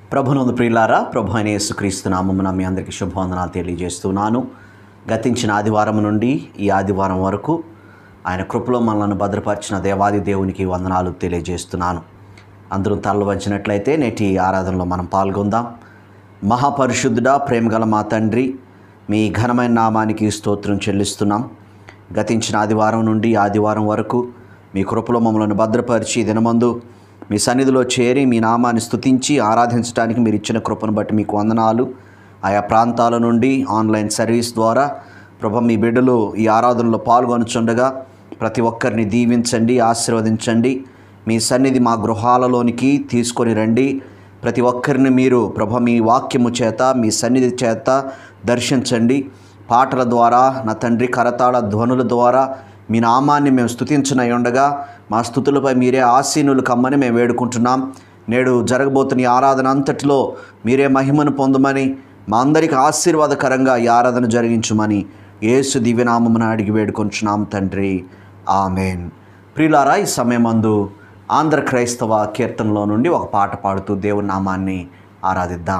ప్రభునందు ప్రియులారా ప్రభు అయిన యేసుక్రీస్తు నామమున మీ అందరికీ శుభవందనాలు తెలియజేస్తున్నాను గతించిన ఆదివారం నుండి ఈ ఆదివారం వరకు ఆయన కృపలో మనల్ని భద్రపరిచిన దేవాది దేవునికి వందనాలు తెలియజేస్తున్నాను అందరూ తలలు వంచినట్లయితే నేటి ఆరాధనలో మనం పాల్గొందాం మహాపరిశుద్ధుడా ప్రేమగల మా తండ్రి మీ ఘనమైన నామానికి స్తోత్రం చెల్లిస్తున్నాం గతించిన ఆదివారం నుండి ఆదివారం వరకు మీ కృపలో మమ్మల్ని భద్రపరిచి ఈ దినమందు మీ సన్నిధిలో చేరి మీ నామాన్ని స్తుతించి ఆరాధించడానికి మీరు ఇచ్చిన కృపను బట్టి మీకు వందనాలు ఆయా ప్రాంతాల నుండి ఆన్లైన్ సర్వీస్ ద్వారా ప్రభ మీ బిడ్డలు ఈ ఆరాధనలో పాల్గొనుచుండగా ప్రతి ఒక్కరిని దీవించండి ఆశీర్వదించండి మీ సన్నిధి మా గృహాలలోనికి తీసుకొని రండి ప్రతి ఒక్కరిని మీరు ప్రభ మీ వాక్యము చేత మీ సన్నిధి చేత దర్శించండి పాటల ద్వారా నా తండ్రి కరతాళ ధ్వనుల ద్వారా మీ నామాన్ని మేము స్తుతించనై ఉండగా మా స్థుతులపై మీరే ఆసీనులు కమ్మని మేము వేడుకుంటున్నాం నేడు జరగబోతున్న ఈ ఆరాధన అంతటిలో మీరే మహిమను పొందమని మా అందరికి ఆశీర్వాదకరంగా ఈ ఆరాధన జరిగించమని యేసు దివ్యనామమున అడిగి వేడుకొంచున్నాం తండ్రి ఆమెన్ ప్రియులారా ఈ సమయమందు ఆంధ్ర క్రైస్తవ కీర్తనలో నుండి ఒక పాట పాడుతూ దేవుని నామాన్ని ఆరాధిద్దాం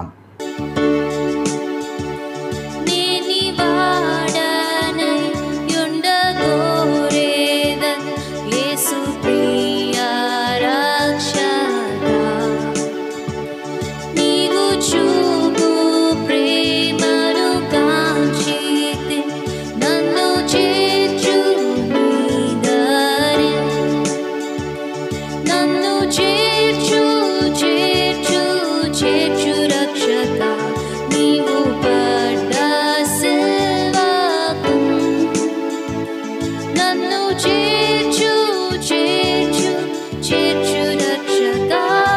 నేని వాడనై యుండగోరేదన్ యేసు ప్రియా రక్షగా నీవు చూపు ప్రేమను కాంచితి నన్ను చేర్చు నీదరి నన్ను చేర్చు చేర్చు చేర్చు రక్షక నీవు పడ్డ సిల్వకు నన్ను చేర్చు చేర్చు చేర్చు రక్షక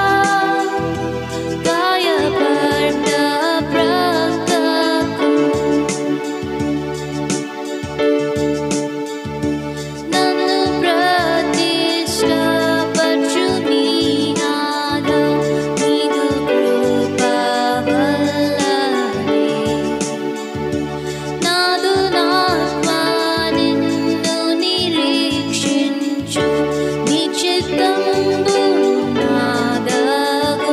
గాయపడ్డ ప్రక్కకు నన్ను ప్రతిష్టపరచు నీ నాద నీదు కృప వల్లనే నాదు నాత్మ నిన్ను నిరీక్షించు నీ చిత్తంబు నాదగు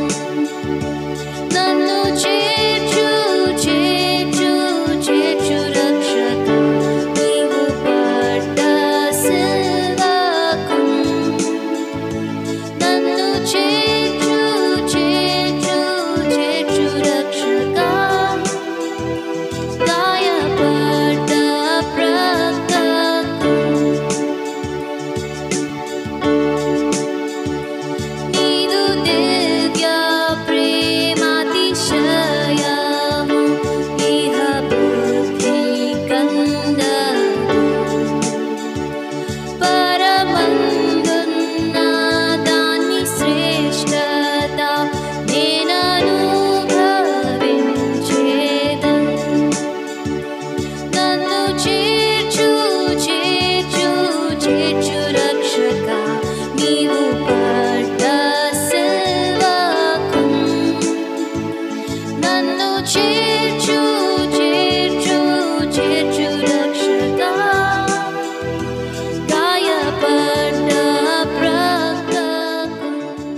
నన్ను చేర్చు చేర్చు చేర్చు రక్షక నీవు పడ్డ సిల్వకు నన్ను చేర్చు చేర్చు చేర్చు రక్షక గాయపడ్డ ప్రక్కకు నీదు దివ్య ప్రేమాతిశయము ఇహ బుద్ధి కందదు పరమందున్న దాని శ్రేష్టత నేననుభవించేదన్ నన్ను చేర్చు చేర్చు చేర్చు రక్షక నీవు పడ్డ సిల్వకు నన్ను చేర్చు చేర్చు చేర్చు రక్షక గాయపడ్డ ప్రక్కకు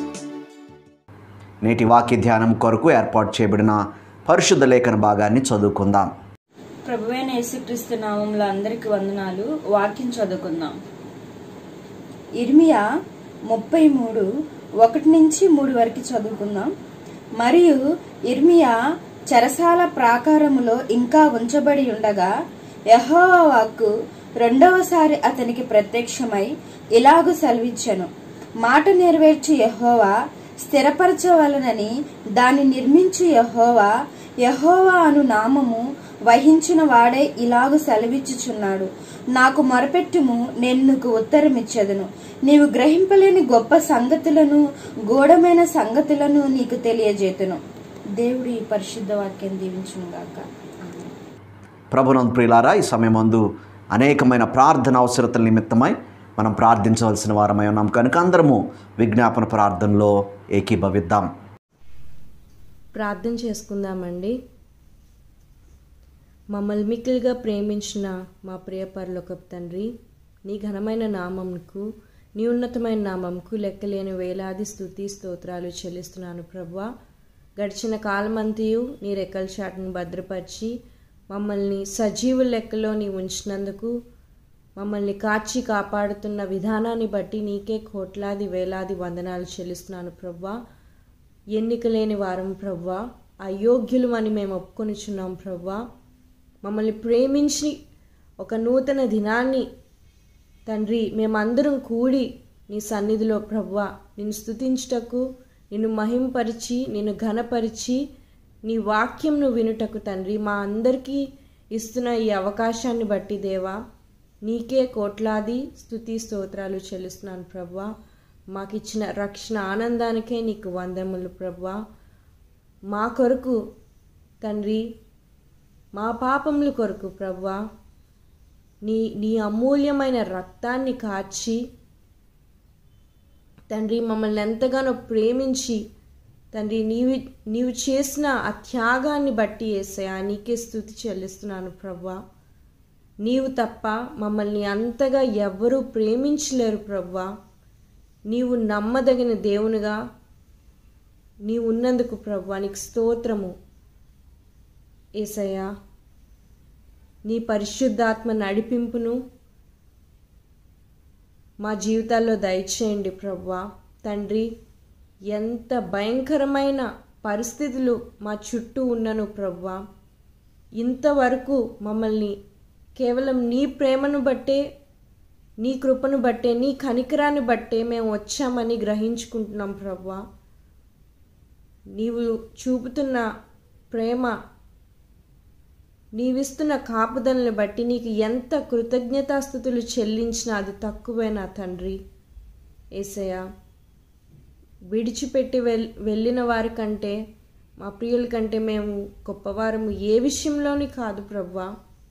నేటి వాక్య ధ్యానం కొరకు ఏర్పాటు చేయబడిన పరిశుద్ధ లేఖన భాగాన్ని చదువుకుందాం ప్రభువైన యేసుక్రీస్తు నామంలో అందరికి వందనాలు వాక్యం చదువుకుందాం ఇర్మియా ముప్పై మూడు ఒకటి నుంచి మూడు వరకు చదువుకుందాం మరియు ఇర్మియా చెరసాల ప్రాకారములో ఇంకా ఉంచబడి ఉండగా యెహోవా వాక్కు రెండవసారి అతనికి ప్రత్యక్షమై ఇలాగు సెలవిచ్చెను మాట నెరవేర్చి యెహోవా స్థిరపరచవలనని దాన్ని నిర్మించి యెహోవా యెహోవా అను నామము వహించిన వాడే ఇలాగు సెలవిచ్చుచున్నాడు నాకు మొరపెట్టుము నేను నీకు ఉత్తరమిచ్చేదను నీవు గ్రహింపలేని గొప్ప సంగతులను గూఢమైన సంగతులను నీకు తెలియజేతును దేవుడు ఈ పరిశుద్ధ వాక్యం దీవించుగాక ఆమేన్. ప్రభునందు ప్రియులారా ఈ సమయమందు అనేకమైన ప్రార్థన అవసరతల నిమిత్తమై మనం ప్రార్థించవలసిన వారమై ఉన్నాం కనుక అందరము విజ్ఞాపన ప్రార్థనలో ఏకీభవిద్దాం ప్రార్థన చేసుకుందామండి మమ్మల్ని మిక్కిలిగా ప్రేమించిన మా ప్రియ పరలోకపు తండ్రి నీ ఘనమైన నామంకు నీ ఉన్నతమైన నామంకు లెక్కలేని వేలాది స్థుతి స్తోత్రాలు చెల్లిస్తున్నాను ప్రభువా గడిచిన కాలమంతయు నీ రెక్కల చాటును భద్రపరిచి మమ్మల్ని సజీవ లెక్కలో నీ ఉంచినందుకు మమ్మల్ని కాచి కాపాడుతున్న విధానాన్ని బట్టి నీకే కోట్లాది వేలాది వందనాలు చెల్లిస్తున్నాను ప్రవ్వా ఎన్నిక లేని వారం ప్రవ్వా అయోగ్యులు అని మేము ఒప్పుకొనిచున్నాం ప్రవ్వా మమ్మల్ని ప్రేమించి ఒక నూతన దినాన్ని తండ్రి మేమందరం కూడి నీ సన్నిధిలో ప్రవ్వా నిన్ను స్తుతించుటకు నిన్ను మహింపరిచి నిన్ను ఘనపరిచి నీ వాక్యంను వినుటకు తండ్రి మా అందరికీ ఇస్తున్న ఈ అవకాశాన్ని బట్టి దేవా నీకే కోట్లాది స్తుతి స్తోత్రాలు చెల్లిస్తున్నాను ప్రవ్వా మాకిచ్చిన రక్షణ ఆనందానికే నీకు వందములు ప్రవ్వా మా కొరకు తండ్రి మా పాపముల కొరకు ప్రవ్వా నీ నీ అమూల్యమైన రక్తాన్ని కాచి తండ్రి మమ్మల్ని ఎంతగానో ప్రేమించి తండ్రి నీవు నీవు చేసిన ఆ త్యాగాన్ని బట్టి వేసాయా నీకే స్థుతి చెల్లిస్తున్నాను ప్రవ్వా నీవు తప్ప మమ్మల్ని అంతగా ఎవ్వరూ ప్రేమించలేరు ప్రవ్వా నీవు నమ్మదగిన దేవునిగా నీవు ఉన్నందుకు ప్రవ్వా నీకు స్తోత్రము ఏసయ్యా నీ పరిశుద్ధాత్మ నడిపింపును మా జీవితాల్లో దయచేయండి ప్రవ్వా తండ్రి ఎంత భయంకరమైన పరిస్థితులు మా చుట్టూ ఉన్నను ప్రవ్వా ఇంతవరకు మమ్మల్ని కేవలం నీ ప్రేమను బట్టే నీ కృపను బట్టే నీ కనికరాన్ని బట్టే మేము వచ్చామని గ్రహించుకుంటున్నాం ప్రవ్వా నీవు చూపుతున్న ప్రేమ నీవిస్తున్న కాపుదలను బట్టి నీకు ఎంత కృతజ్ఞతాస్థుతులు చెల్లించినా అది తక్కువేనా తండ్రి ఏసయ్య విడిచిపెట్టి వెల్ వెళ్ళిన వారి కంటే మా ప్రియుల కంటే మేము గొప్పవారము ఏ విషయంలోని కాదు ప్రవ్వా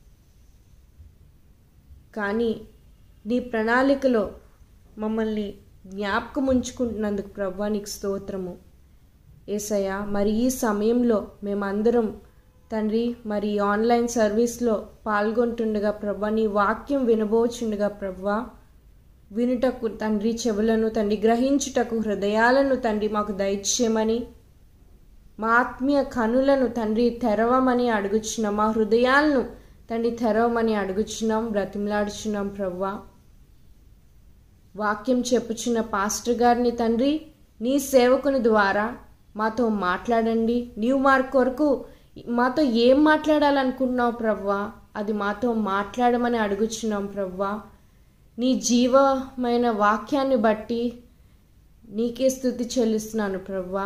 కానీ నీ ప్రణాళికలో మమ్మల్ని జ్ఞాపకం ఉంచుకుంటున్నందుకు ప్రవ్వా నీకు స్తోత్రము ఏసయ్య మరి ఈ సమయంలో మేమందరం తండ్రి మరి ఈ ఆన్లైన్ సర్వీస్లో పాల్గొంటుండగా ప్రభా నీ వాక్యం వినబోచుండగా ప్రభా వినుటకు తండ్రి చెవులను తండ్రి గ్రహించుటకు హృదయాలను తండ్రి మాకు దయచేయమని మా ఆత్మీయ కనులను తండ్రి తెరవమని అడుగుచున్నాం మా హృదయాలను తండ్రి తెరవమని అడుగుచున్నాం బ్రతిమలాడుచున్నాం ప్రవ్వా వాక్యం చెప్పుచున్న పాస్టర్ గారిని తండ్రి నీ సేవకుని ద్వారా మాతో మాట్లాడండి నీవు మార్ కొరకు మాతో ఏం మాట్లాడాలనుకుంటున్నావు ప్రవ్వా అది మాతో మాట్లాడమని అడుగుచున్నాం ప్రవ్వా నీ జీవమైన వాక్యాన్ని బట్టి నీకే స్థుతి చెల్లిస్తున్నాను ప్రవ్వా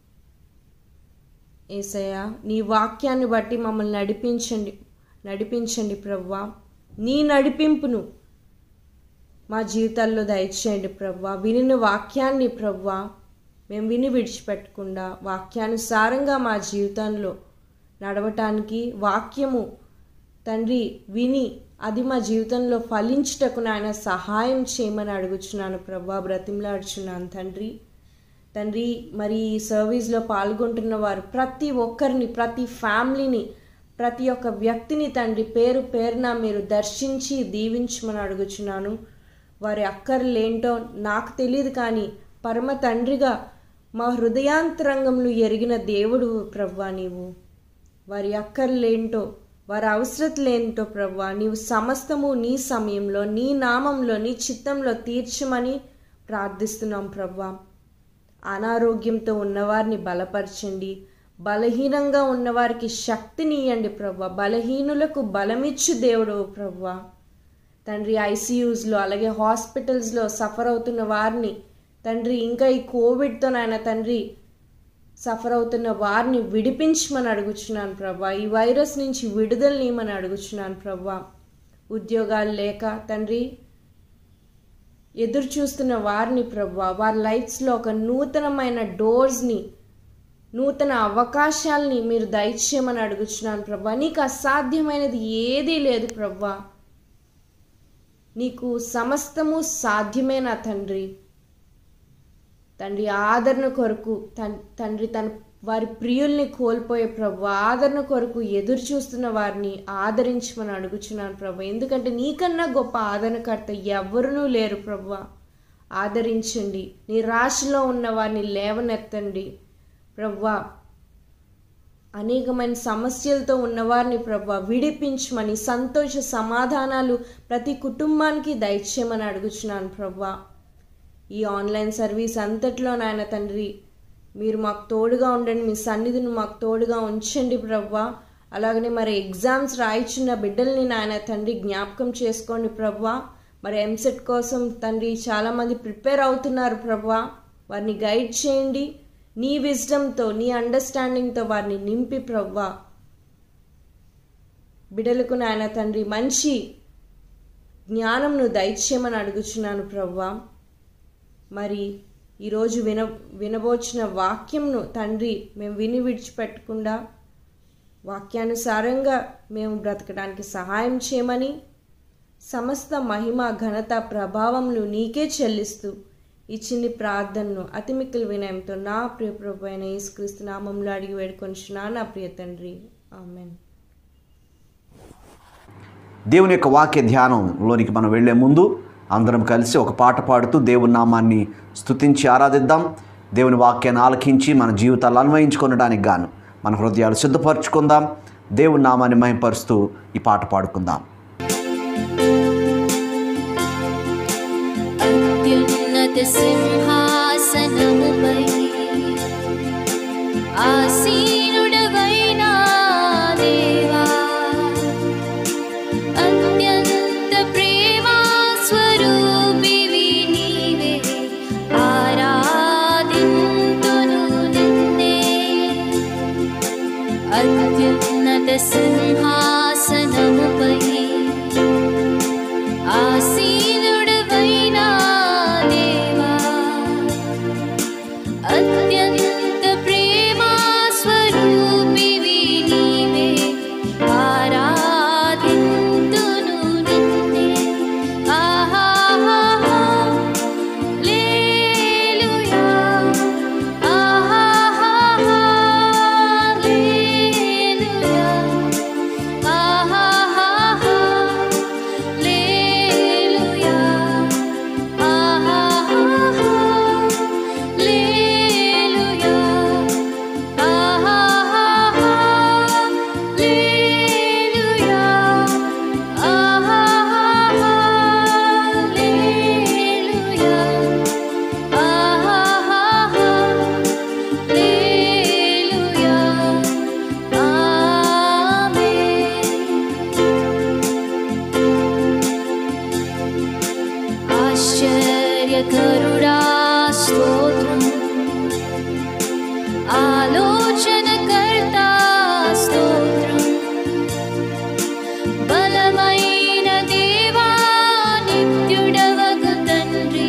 ఏసయ్య నీ వాక్యాన్ని బట్టి మమ్మల్ని నడిపించండి నడిపించండి ప్రవ్వా నీ నడిపింపును మా జీవితాల్లో దయచేయండి ప్రవ్వా వినిన వాక్యాన్ని ప్రవ్వా మేము విని విడిచిపెట్టకుండా వాక్యానుసారంగా మా జీవితంలో నడవటానికి వాక్యము తండ్రి విని అది మా జీవితంలో ఫలించుటకు నాయన సహాయం చేయమని అడుగుచున్నాను ప్రభా బ్రతిమలాడుచున్నాను తండ్రి తండ్రి మరి ఈ సర్వీస్లో పాల్గొంటున్న వారు ప్రతి ఒక్కరిని ప్రతి ఫ్యామిలీని ప్రతి ఒక్క వ్యక్తిని తండ్రి పేరు పేరున మీరు దర్శించి దీవించమని అడుగుచున్నాను వారి అక్కర్లేంటో నాకు తెలియదు కానీ పరమ తండ్రిగా మా హృదయాంతరంగంలో ఎరిగిన దేవుడు ప్రవ్వా నీవు వారి అక్కర్లేంటో వారి అవసరతలేంటో ప్రవ్వా నీవు సమస్తము నీ సమయంలో నీ నామంలో నీ చిత్తంలో తీర్చమని ప్రార్థిస్తున్నాం ప్రవ్వా అనారోగ్యంతో ఉన్నవారిని బలపరచండి బలహీనంగా ఉన్నవారికి శక్తిని ఇవ్వండి ప్రవ్వా బలహీనులకు బలమిచ్చు దేవుడు ప్రవ్వా తండ్రి ఐసీయూస్లో అలాగే హాస్పిటల్స్లో సఫర్ అవుతున్న వారిని తండ్రి ఇంకా ఈ కోవిడ్తో నాయన తండ్రి సఫర్ అవుతున్న వారిని విడిపించమని అడుగుచున్నాను ప్రభా ఈ వైరస్ నుంచి విడుదలనియమని అడుగుచున్నాను ప్రభా ఉద్యోగాలు లేక తండ్రి ఎదురు చూస్తున్న వారిని ప్రభా వారి లైఫ్స్లో ఒక నూతనమైన డోర్స్ని నూతన అవకాశాలని మీరు దయచేయమని అడుగుచున్నాను ప్రభా నీకు అసాధ్యమైనది ఏదీ లేదు ప్రభా నీకు సమస్తము సాధ్యమే నా తండ్రి తండ్రి ఆదరణ కొరకు తన్ తండ్రి తన వారి ప్రియుల్ని కోల్పోయే ప్రభు ఆదరణ కొరకు ఎదురు చూస్తున్న వారిని ఆదరించమని అడుగుచున్నాను ప్రభు ఎందుకంటే నీకన్నా గొప్ప ఆదరణకర్త ఎవరునూ లేరు ప్రభు ఆదరించండి నీ రాశిలో ఉన్న వారిని లేవనెత్తండి ప్రవ్వా అనేకమైన సమస్యలతో ఉన్నవారిని ప్రభా విడిపించమని సంతోష సమాధానాలు ప్రతి కుటుంబానికి దయచేయమని అడుగుచున్నాను ప్రభా ఈ ఆన్లైన్ సర్వీస్ అంతట్లో నాయన తండ్రి మీరు మాకు తోడుగా ఉండండి మీ సన్నిధిని మాకు తోడుగా ఉంచండి ప్రవ్వా అలాగనే మరి ఎగ్జామ్స్ రాయిచున్న బిడ్డల్ని నాయన తండ్రి జ్ఞాపకం చేసుకోండి ప్రవ్వా మరి ఎంసెట్ కోసం తండ్రి చాలామంది ప్రిపేర్ అవుతున్నారు ప్రవ్వా వారిని గైడ్ చేయండి నీ విజ్డమ్తో నీ అండర్స్టాండింగ్తో వారిని నింపి ప్రవ్వా బిడ్డలకు నాయన తండ్రి మంచి జ్ఞానంను దయచేయమని అడుగుచున్నాను ప్రవ్వా మరి ఈరోజు విన వినబోచిన వాక్యంను తండ్రి మేము విని విడిచిపెట్టకుండా వాక్యానుసారంగా మేము బ్రతకడానికి సహాయం చేయమని సమస్త మహిమ ఘనత ప్రభావంను నీకే చెల్లిస్తూ ఈ చిన్ని ప్రార్థనను అతి మిక్కిలి వినయంతో నా ప్రియ ప్రభు అయిన యేసుక్రీస్తు నామంలో అడిగి వేడుకొనిచున్నా నా ప్రియ తండ్రి ఆమెన్ దేవుని యొక్క వాక్య ధ్యానంలోనికి మనం వెళ్ళే ముందు అందరం కలిసి ఒక పాట పాడుతూ దేవుని నామాన్ని స్తుతించి ఆరాధిద్దాం దేవుని వాక్యాన్ని ఆలకించి మన జీవితాలు అన్వయించుకొనడానికి గాను మన హృదయాలు సిద్ధపరచుకుందాం దేవుని నామాన్ని మహింపరుస్తూ ఈ పాట పాడుకుందాం అత్యున్నత సింహాసనముపై ఆసీనుడవైన దేవా అత్యంత ప్రేమా స్వరూపివి నీవే ఆరాధింతును నిన్నే అత్యున్నత సింహాసనముపై ఆసీనుడవైన దేవా అత్యంత ప్రేమా స్వరూపివి నీవే ఆరాధింతును నిన్నే ఆహాహా లేలుయా ఆహాహా లేలుయా ఆహాహా లేలుయా ఆహాహా లేలుయా ఆహాహా లేలుయా ఆహాహా లేలుయా ఆహాహా లేలుయా ఆమేన్ ఆశ్చర్యకరుడా స్తోత్రం ఆలోచనకర్త స్తోత్రం బలమైన దేవా నిత్యుడవగు తండ్రి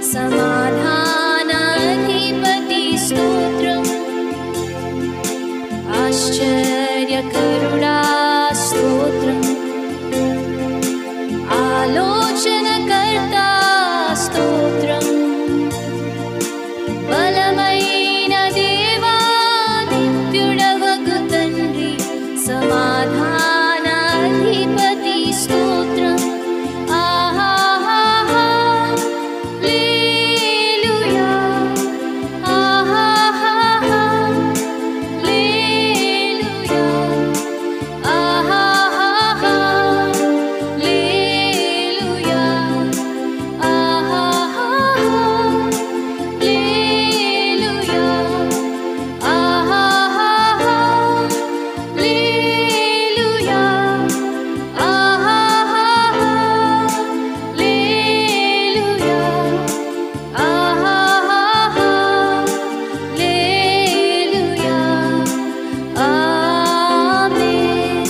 సమాధానాధిపతి స్తోత్రం ఆశ్చర్యకరుడా స్తోత్రం ఆలోచనకర్త స్తోత్రం బలమైన దేవా నిత్యుడవగు తండ్రి సమాధానాధిపతి స్తోత్రం ఆహాహా లేలుయా ఆహాహా లేలుయా ఆహాహా లేలుయా ఆహాహా లేలుయా ఆహాహా లేలుయా ఆహాహా లేలుయా ఆహాహా లేలుయా ఆమేన్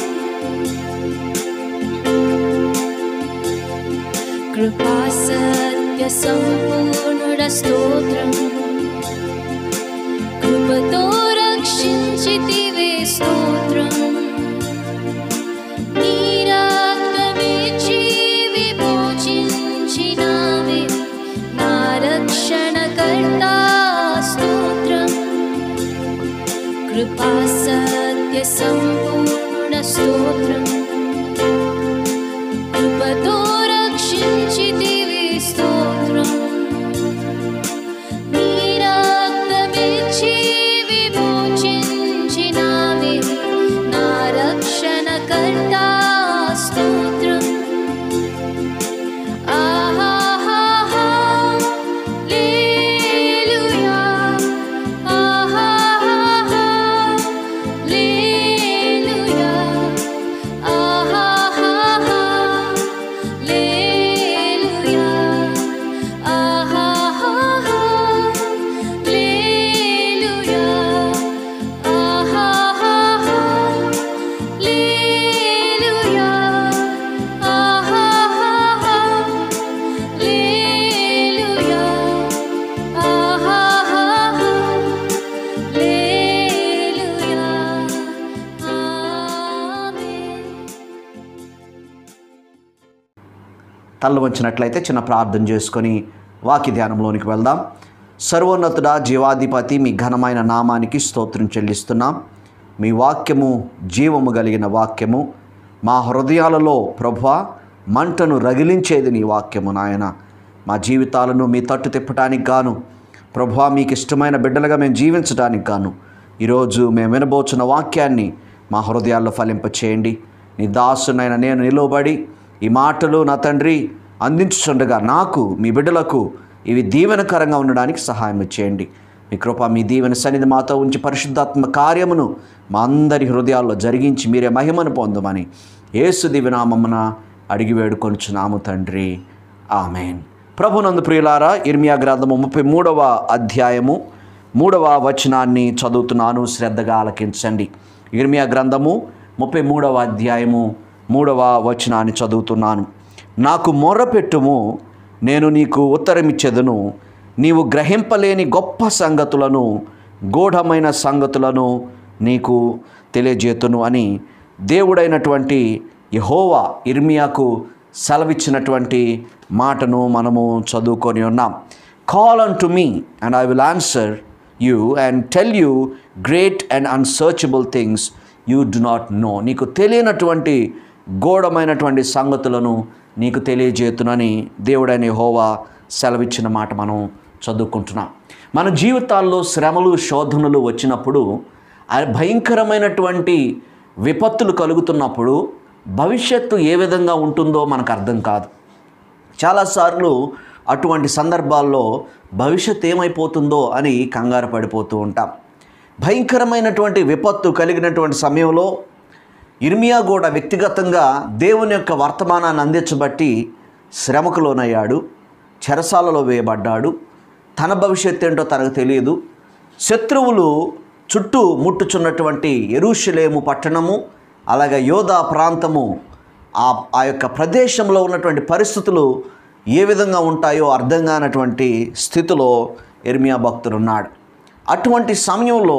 కృపా సత్య సంపూర్ణుడ స్తోత్రం కృపతో రక్షించితివే స్తోత్రం నీ రక్తమిచ్చి విమోచించినావే నా రక్షణకర్త స్తోత్రం కృపా సత్య సంపూర్ణ స్తోత్రం కృపతో రక్షించితివి స్తోత్రం నీ రక్తమిచ్చి విమోచించినావే తల్ల వంచినట్లయితే చిన్న ప్రార్థన చేసుకొని వాక్య ధ్యానంలోనికి వెళ్దాం సర్వోన్నతుడ జీవాధిపతి మీ ఘనమైన నామానికి స్తోత్రం చెల్లిస్తున్నాం మీ వాక్యము జీవము కలిగిన వాక్యము మా హృదయాలలో ప్రభా మంటను రగిలించేది నీ వాక్యము నాయన మా జీవితాలను మీ తట్టు తిప్పటానికి గాను ప్రభా మీకు ఇష్టమైన బిడ్డలుగా మేము జీవించడానికి గాను ఈరోజు మేము వినబోచున్న వాక్యాన్ని మా హృదయాల్లో ఫలింపచేయండి నీ దాసునైన నేను నిలువబడి ఈ మాటలు నా తండ్రి అందించుచుండగా నాకు మీ బిడ్డలకు ఇవి దీవెనకరంగా ఉండడానికి సహాయం చేయండి మీ కృప మీ దీవెన సన్నిధి మాతో ఉంచి పరిశుద్ధాత్మ కార్యమును మా అందరి హృదయాల్లో జరిగించి మీరే మహిమను పొందమని యేసు దివినామమున అడిగి వేడుకొనుచున్నాము తండ్రి ఆమెన్ ప్రభునందు ప్రియులారా ఇర్మియా గ్రంథము ముప్పై మూడవ అధ్యాయము మూడవ వచనాన్ని చదువుతున్నాను శ్రద్ధగా ఆలకించండి ఇర్మియా గ్రంథము ముప్పై మూడవ అధ్యాయము మూడవ వచనాన్ని చదువుతున్నాను నాకు మొర్రపెట్టుము నేను నీకు ఉత్తరమిచ్చేదను నీవు గ్రహింపలేని గొప్ప సంగతులను గూఢమైన సంగతులను నీకు తెలియజేతును అని దేవుడైనటువంటి యహోవా ఇర్మియాకు సెలవిచ్చినటువంటి మాటను మనము చదువుకొని ఉన్నాం call unto me and I will answer you and tell you great and unsearchable things you do not know నీకు తెలియనటువంటి గోడమైనటువంటి సంగతులను నీకు తెలియజేతునని దేవుడైన హోవా సెలవిచ్చిన మాట మనం చదువుకుంటున్నాం మన జీవితాల్లో శ్రమలు శోధనలు వచ్చినప్పుడు ఆ భయంకరమైనటువంటి విపత్తులు కలుగుతున్నప్పుడు భవిష్యత్తు ఏ విధంగా ఉంటుందో మనకు అర్థం కాదు చాలాసార్లు అటువంటి సందర్భాల్లో భవిష్యత్ ఏమైపోతుందో అని కంగారు పడిపోతూ ఉంటాం భయంకరమైనటువంటి విపత్తు కలిగినటువంటి సమయంలో ఇర్మియా కూడా వ్యక్తిగతంగా దేవుని యొక్క వర్తమానాన్ని అందించబట్టి శ్రమకు లోనయ్యాడు చెరసాలలో వేయబడ్డాడు తన భవిష్యత్ ఏంటో తనకు తెలియదు శత్రువులు చుట్టూ ముట్టుచున్నటువంటి ఎరుషలేము పట్టణము అలాగే యోధా ప్రాంతము ఆ ఆ యొక్క ప్రదేశంలో ఉన్నటువంటి పరిస్థితులు ఏ విధంగా ఉంటాయో అర్థం కానటువంటి స్థితిలో ఇర్మియా భక్తుడు ఉన్నాడు అటువంటి సమయంలో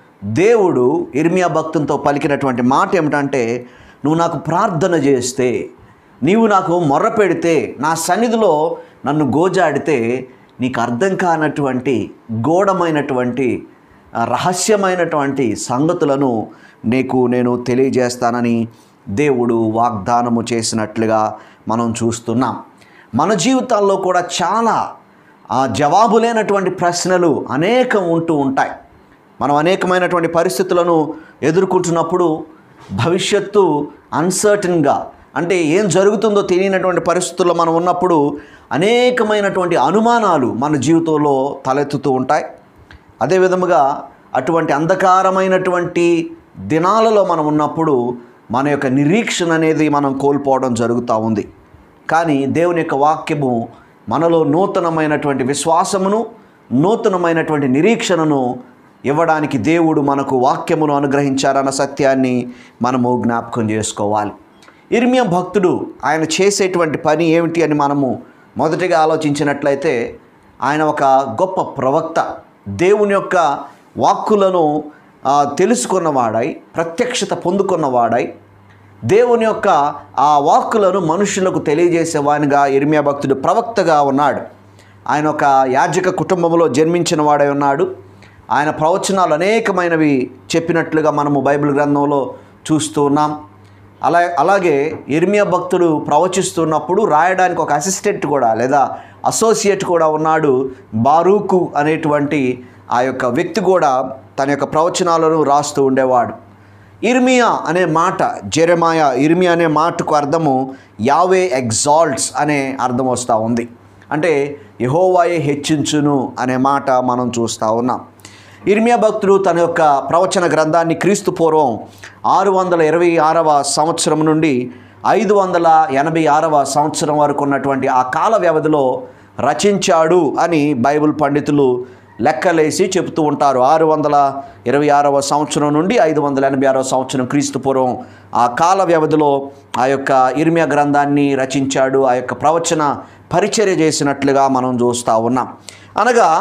దేవుడు ఇర్మియా భక్తునితో పలికినటువంటి మాట ఏమిటంటే నువ్వు నాకు ప్రార్థన చేస్తే నీవు నాకు మొర్ర పెడితే నా సన్నిధిలో నన్ను గోజాడితే నీకు అర్థం కానటువంటి గోడమైనటువంటి ఆ, రహస్యమైనటువంటి సంగతులను నీకు నేను తెలియజేస్తానని దేవుడు వాగ్దానము చేసినట్లుగా మనం చూస్తున్నాం మన జీవితాల్లో కూడా చాలా ఆ జవాబు లేనటువంటి ప్రశ్నలు అనేకం ఉంటూ ఉంటాయి మనం అనేకమైనటువంటి పరిస్థితులను ఎదుర్కొంటున్నప్పుడు భవిష్యత్తు అన్సర్టన్గా అంటే ఏం జరుగుతుందో తెలియనటువంటి పరిస్థితుల్లో మనం ఉన్నప్పుడు అనేకమైనటువంటి అనుమానాలు మన జీవితంలో తలెత్తుతూ ఉంటాయి అదే విధముగా అటువంటి అంధకారమైనటువంటి దినాలలో మనం ఉన్నప్పుడు మన యొక్క నిరీక్షణ అనేది మనం కోల్పోవడం జరుగుతూ ఉంది కానీ దేవుని యొక్క వాక్యము మనలో నూతనమైనటువంటి విశ్వాసమును నూతనమైనటువంటి నిరీక్షణను ఇవ్వడానికి దేవుడు మనకు వాక్యమును అనుగ్రహించారన్న సత్యాన్ని మనము జ్ఞాపకం చేసుకోవాలి ఇర్మియా భక్తుడు ఆయన చేసేటువంటి పని ఏమిటి అని మనము మొదటిగా ఆలోచించినట్లయితే ఆయన ఒక గొప్ప ప్రవక్త దేవుని యొక్క వాక్కులను ఆ, తెలుసుకున్నవాడై ప్రత్యక్షత పొందుకున్నవాడై దేవుని యొక్క ఆ వాక్కులను మనుషులకు తెలియజేసేవానిగా ఇర్మియా భక్తుడు ప్రవక్తగా ఉన్నాడు ఆయన ఒక యాజక కుటుంబంలో జన్మించిన వాడై ఉన్నాడు ఆయన ప్రవచనాలు అనేకమైనవి చెప్పినట్లుగా మనము బైబిల్ గ్రంథంలో చూస్తూ ఉన్నాం అలా అలాగే ఇర్మియా భక్తుడు ప్రవచిస్తున్నప్పుడు రాయడానికి ఒక అసిస్టెంట్ కూడా లేదా అసోసియేట్ కూడా ఉన్నాడు బారూకు అనేటువంటి ఆ యొక్క వ్యక్తి కూడా తన యొక్క ప్రవచనాలను రాస్తూ ఉండేవాడు ఇర్మియా అనే మాట జెరమాయ ఇర్మియా అనే మాటకు అర్థము యావే ఎగ్జాల్ట్స్ అనే అర్థం వస్తూ ఉంది అంటే యహోవాయే హెచ్చించును అనే మాట మనం చూస్తూ ఉన్నాం ఇర్మియా భక్తుడు తన యొక్క ప్రవచన గ్రంథాన్ని క్రీస్తు పూర్వం ఆరు వందల ఇరవై ఆరవ సంవత్సరం నుండి ఐదు వందల ఎనభై ఆరవ సంవత్సరం వరకు ఉన్నటువంటి ఆ కాల వ్యవధిలో రచించాడు అని బైబిల్ పండితులు లెక్కలేసి చెబుతూ ఉంటారు ఆరు వందల ఇరవై ఆరవ సంవత్సరం నుండి ఐదు వందల ఎనభై ఆరవ సంవత్సరం క్రీస్తు పూర్వం ఆ కాల వ్యవధిలో ఆ యొక్క ఇర్మియా గ్రంథాన్ని రచించాడు ఆ యొక్క ప్రవచన పరిచర్య చేసినట్లుగా మనం చూస్తూ ఉన్నాం అనగా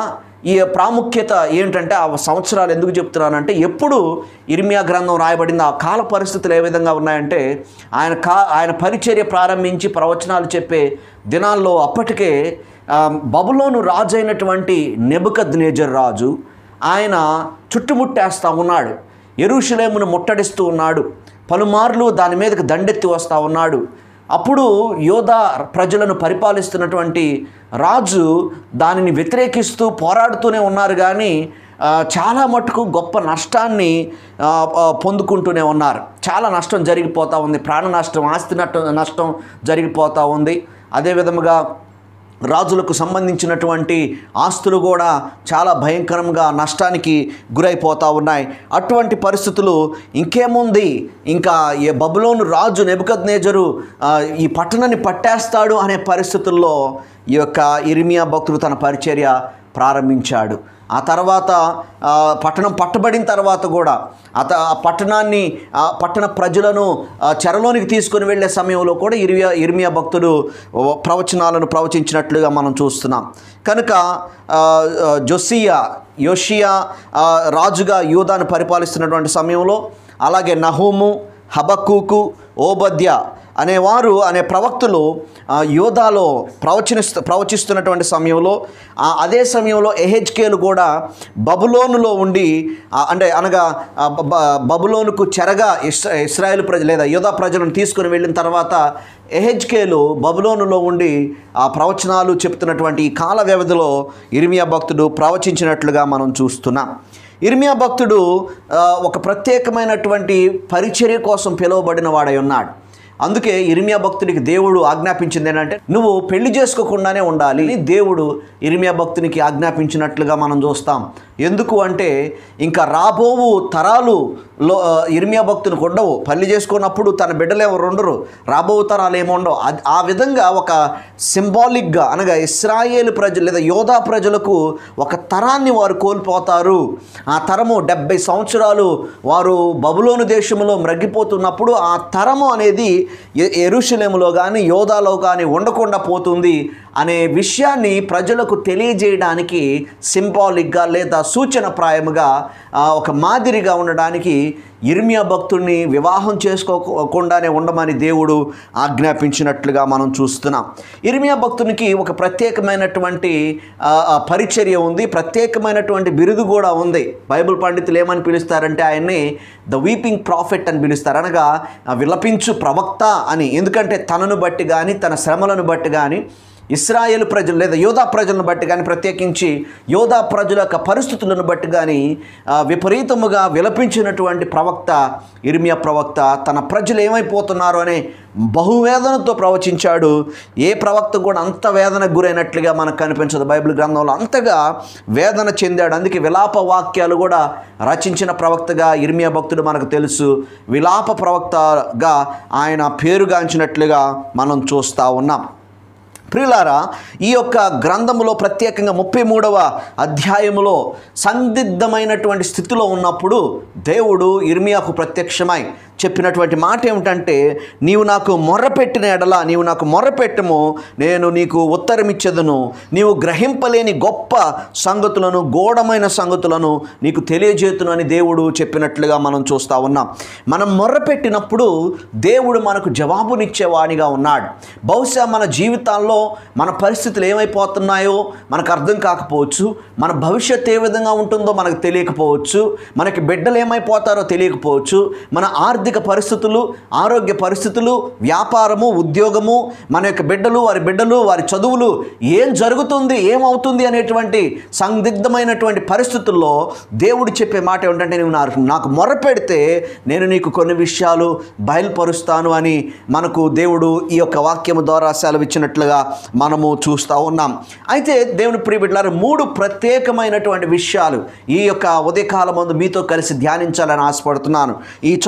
ఈ ప్రాముఖ్యత ఏంటంటే ఆ సంవత్సరాలు ఎందుకు చెప్తున్నానంటే ఎప్పుడు ఇర్మియా గ్రంథం రాయబడింది ఆ కాల పరిస్థితులు ఏ విధంగా ఉన్నాయంటే ఆయన కా ఆయన పరిచర్య ప్రారంభించి ప్రవచనాలు చెప్పే దినాల్లో అప్పటికే ఆ, బబులోను రాజు అయినటువంటి నెబుకద్ నేజర్ రాజు ఆయన చుట్టుముట్టేస్తూ ఉన్నాడు ఎరుషులేమును ముట్టడిస్తూ ఉన్నాడు పలుమార్లు దాని మీదకి దండెత్తి వస్తూ ఉన్నాడు అప్పుడు యోధా ప్రజలను పరిపాలిస్తున్నటువంటి రాజు దానిని వ్యతిరేకిస్తూ పోరాడుతూనే ఉన్నారు కానీ ఆ, చాలా మటుకు గొప్ప నష్టాన్ని ఆ, ఆ, పొందుకుంటూనే ఉన్నారు చాలా నష్టం జరిగిపోతూ ఉంది ప్రాణ నష్టం ఆస్తి నష్టం నష్టం జరిగిపోతూ ఉంది అదే విధముగా రాజులకు సంబంధించినటువంటి ఆస్తులు కూడా చాలా భయంకరంగా నష్టానికి గురైపోతూ ఉన్నాయి అటువంటి పరిస్థితులు ఇంకేముంది ఇంకా ఏ బబులోను రాజు నెబుకద్ నేజరు ఈ పట్టణాన్ని పట్టేస్తాడు అనే పరిస్థితుల్లో ఈ యొక్క ఇరిమియా భక్తుడు తన పరిచర్య ప్రారంభించాడు ఆ తర్వాత ఆ, పట్టణం పట్టబడిన తర్వాత కూడా అత ఆ పట్టణాన్ని ఆ పట్టణ ప్రజలను ఆ, చెరలోనికి తీసుకొని వెళ్ళే సమయంలో కూడా ఇర్మియా ఇర్మియా భక్తుడు ఓ ప్రవచనాలను ప్రవచించినట్లుగా మనం చూస్తున్నాం కనుక ఆ, ఆ, జొసియా యోషియా ఆ, రాజుగా యూదాను పరిపాలిస్తున్నటువంటి సమయంలో అలాగే నహూము హబక్కూకు ఓబద్య అనేవారు అనే ప్రవక్తులు ఆ, యోధాలో ప్రవచనిస్తూ ప్రవచిస్తున్నటువంటి సమయంలో ఆ, అదే సమయంలో ఎహెచ్కేలు కూడా బబులోనులో ఉండి ఆ, అంటే అనగా ఆ, బ- బ- బబులోనుకు చెరగా ఇస్ ఇస్రాయేల్ ప్రజలు లేదా యోధా ప్రజలను తీసుకుని వెళ్ళిన తర్వాత ఎహెచ్కేలు బబులోనులో ఉండి ఆ ప్రవచనాలు చెప్తున్నటువంటి ఈ కాల వ్యవధిలో ఇర్మియా భక్తుడు ప్రవచించినట్లుగా మనం చూస్తున్నాం ఇర్మియా భక్తుడు ఆ, ఒక ప్రత్యేకమైనటువంటి పరిచర్య కోసం పిలువబడిన వాడై ఉన్నాడు అందుకే ఇర్మియా భక్తునికి దేవుడు ఆజ్ఞాపించింది ఏంటంటే నువ్వు పెళ్లి చేసుకోకుండానే ఉండాలి అని దేవుడు ఇర్మియా భక్తునికి ఆజ్ఞాపించినట్లుగా మనం చూస్తాం ఎందుకు అంటే ఇంకా రాబోవు తరాలులో ఆ, ఇర్మియా భక్తునికి ఉండవు పెళ్లి చేసుకున్నప్పుడు తన బిడ్డలు ఎవరు ఉండరు రాబో తరాలు ఏమి ఉండవు అది- ఆ విధంగా ఒక సింబాలిక్గా అనగా ఇస్రాయేల్ ప్రజలు లేదా యోధా ప్రజలకు ఒక తరాన్ని వారు కోల్పోతారు ఆ తరము డెబ్బై సంవత్సరాలు వారు బబులోను దేశంలో మ్రగ్గిపోతున్నప్పుడు ఆ తరము అనేది ఎ- ఎరుషలేములో కానీ యోధాలో కానీ ఉండకుండా పోతుంది అనే విషయాన్ని ప్రజలకు తెలియజేయడానికి సింబాలిక్గా లేదా సూచనప్రాయముగా ఆ, ఒక మాదిరిగా ఉండడానికి ఇర్మియా భక్తుడిని వివాహం చేసుకోకుండానే ఉండమని దేవుడు ఆజ్ఞాపించినట్లుగా మనం చూస్తున్నాం ఇర్మియా భక్తునికి ఒక ప్రత్యేకమైనటువంటి ఆ, ఆ, పరిచర్య ఉంది ప్రత్యేకమైనటువంటి బిరుదు కూడా ఉంది బైబిల్ పండితులు ఏమని పిలుస్తారంటే ఆయన్ని ద వీపింగ్ ప్రాఫిట్ అని పిలుస్తారు అనగా ఆ, విలపించు ప్రవక్త అని ఎందుకంటే తనను బట్టి కానీ తన శ్రమలను బట్టి కానీ ఇస్రాయేల్ ప్రజలు లేదా యోధా ప్రజలను బట్టి కానీ ప్రత్యేకించి యోధా ప్రజల యొక్క పరిస్థితులను బట్టి కానీ ఆ, విపరీతముగా విలపించినటువంటి ప్రవక్త ఇర్మియా ప్రవక్త తన ప్రజలు ఏమైపోతున్నారు అనే బహువేదనతో ప్రవచించాడు ఏ ప్రవక్త కూడా అంత వేదనకు గురైనట్లుగా మనకు కనిపించదు బైబిల్ గ్రంథంలో అంతగా వేదన చెందాడు అందుకే విలాప వాక్యాలు కూడా రచించిన ప్రవక్తగా ఇర్మియా భక్తుడు మనకు తెలుసు విలాప ప్రవక్తగా ఆయన పేరుగాంచినట్లుగా మనం చూస్తూ ఉన్నాం ప్రియులారా ఈ యొక్క గ్రంథములో ప్రత్యేకంగా ముప్పై మూడవ అధ్యాయములో సందిగ్ధమైనటువంటి స్థితిలో ఉన్నప్పుడు దేవుడు ఇర్మియాకు ప్రత్యక్షమై చెప్పినటువంటి మాట ఏమిటంటే నీవు నాకు మొర్రపెట్టిన ఎడల నీవు నాకు మొర్రపెట్టము నేను నీకు ఉత్తరమిచ్చేదను నీవు గ్రహింపలేని గొప్ప సంగతులను గోడమైన సంగతులను నీకు తెలియజేతును అని దేవుడు చెప్పినట్లుగా మనం చూస్తూ ఉన్నాం మనం మొర్రపెట్టినప్పుడు దేవుడు మనకు జవాబునిచ్చేవాడిగా ఉన్నాడు బహుశా మన జీవితాల్లో మన పరిస్థితులు ఏమైపోతున్నాయో మనకు అర్థం కాకపోవచ్చు మన భవిష్యత్తు ఏ విధంగా ఉంటుందో మనకు తెలియకపోవచ్చు మనకి బిడ్డలు ఏమైపోతారో తెలియకపోవచ్చు మన ఆర్థిక పరిస్థితులు ఆరోగ్య పరిస్థితులు వ్యాపారము ఉద్యోగము మన యొక్క బిడ్డలు వారి బిడ్డలు వారి చదువులు ఏం జరుగుతుంది ఏమవుతుంది అనేటువంటి సందిగ్ధమైనటువంటి పరిస్థితుల్లో దేవుడు చెప్పే మాట ఏమిటంటే నువ్వు నాకు నాకు మొరపెడితే నేను నీకు కొన్ని విషయాలు బయలుపరుస్తాను అని మనకు దేవుడు ఈ యొక్క వాక్యము ద్వారా సెలవిచ్చినట్లుగా మనము చూస్తూ ఉన్నాం అయితే దేవుని ప్రియబిడ్డలారు మూడు ప్రత్యేకమైనటువంటి విషయాలు ఈ యొక్క ఉదయకాలం ముందు మీతో కలిసి ధ్యానించాలని ఆశపడుతున్నాను ఈ చదువుకున్నటువంటి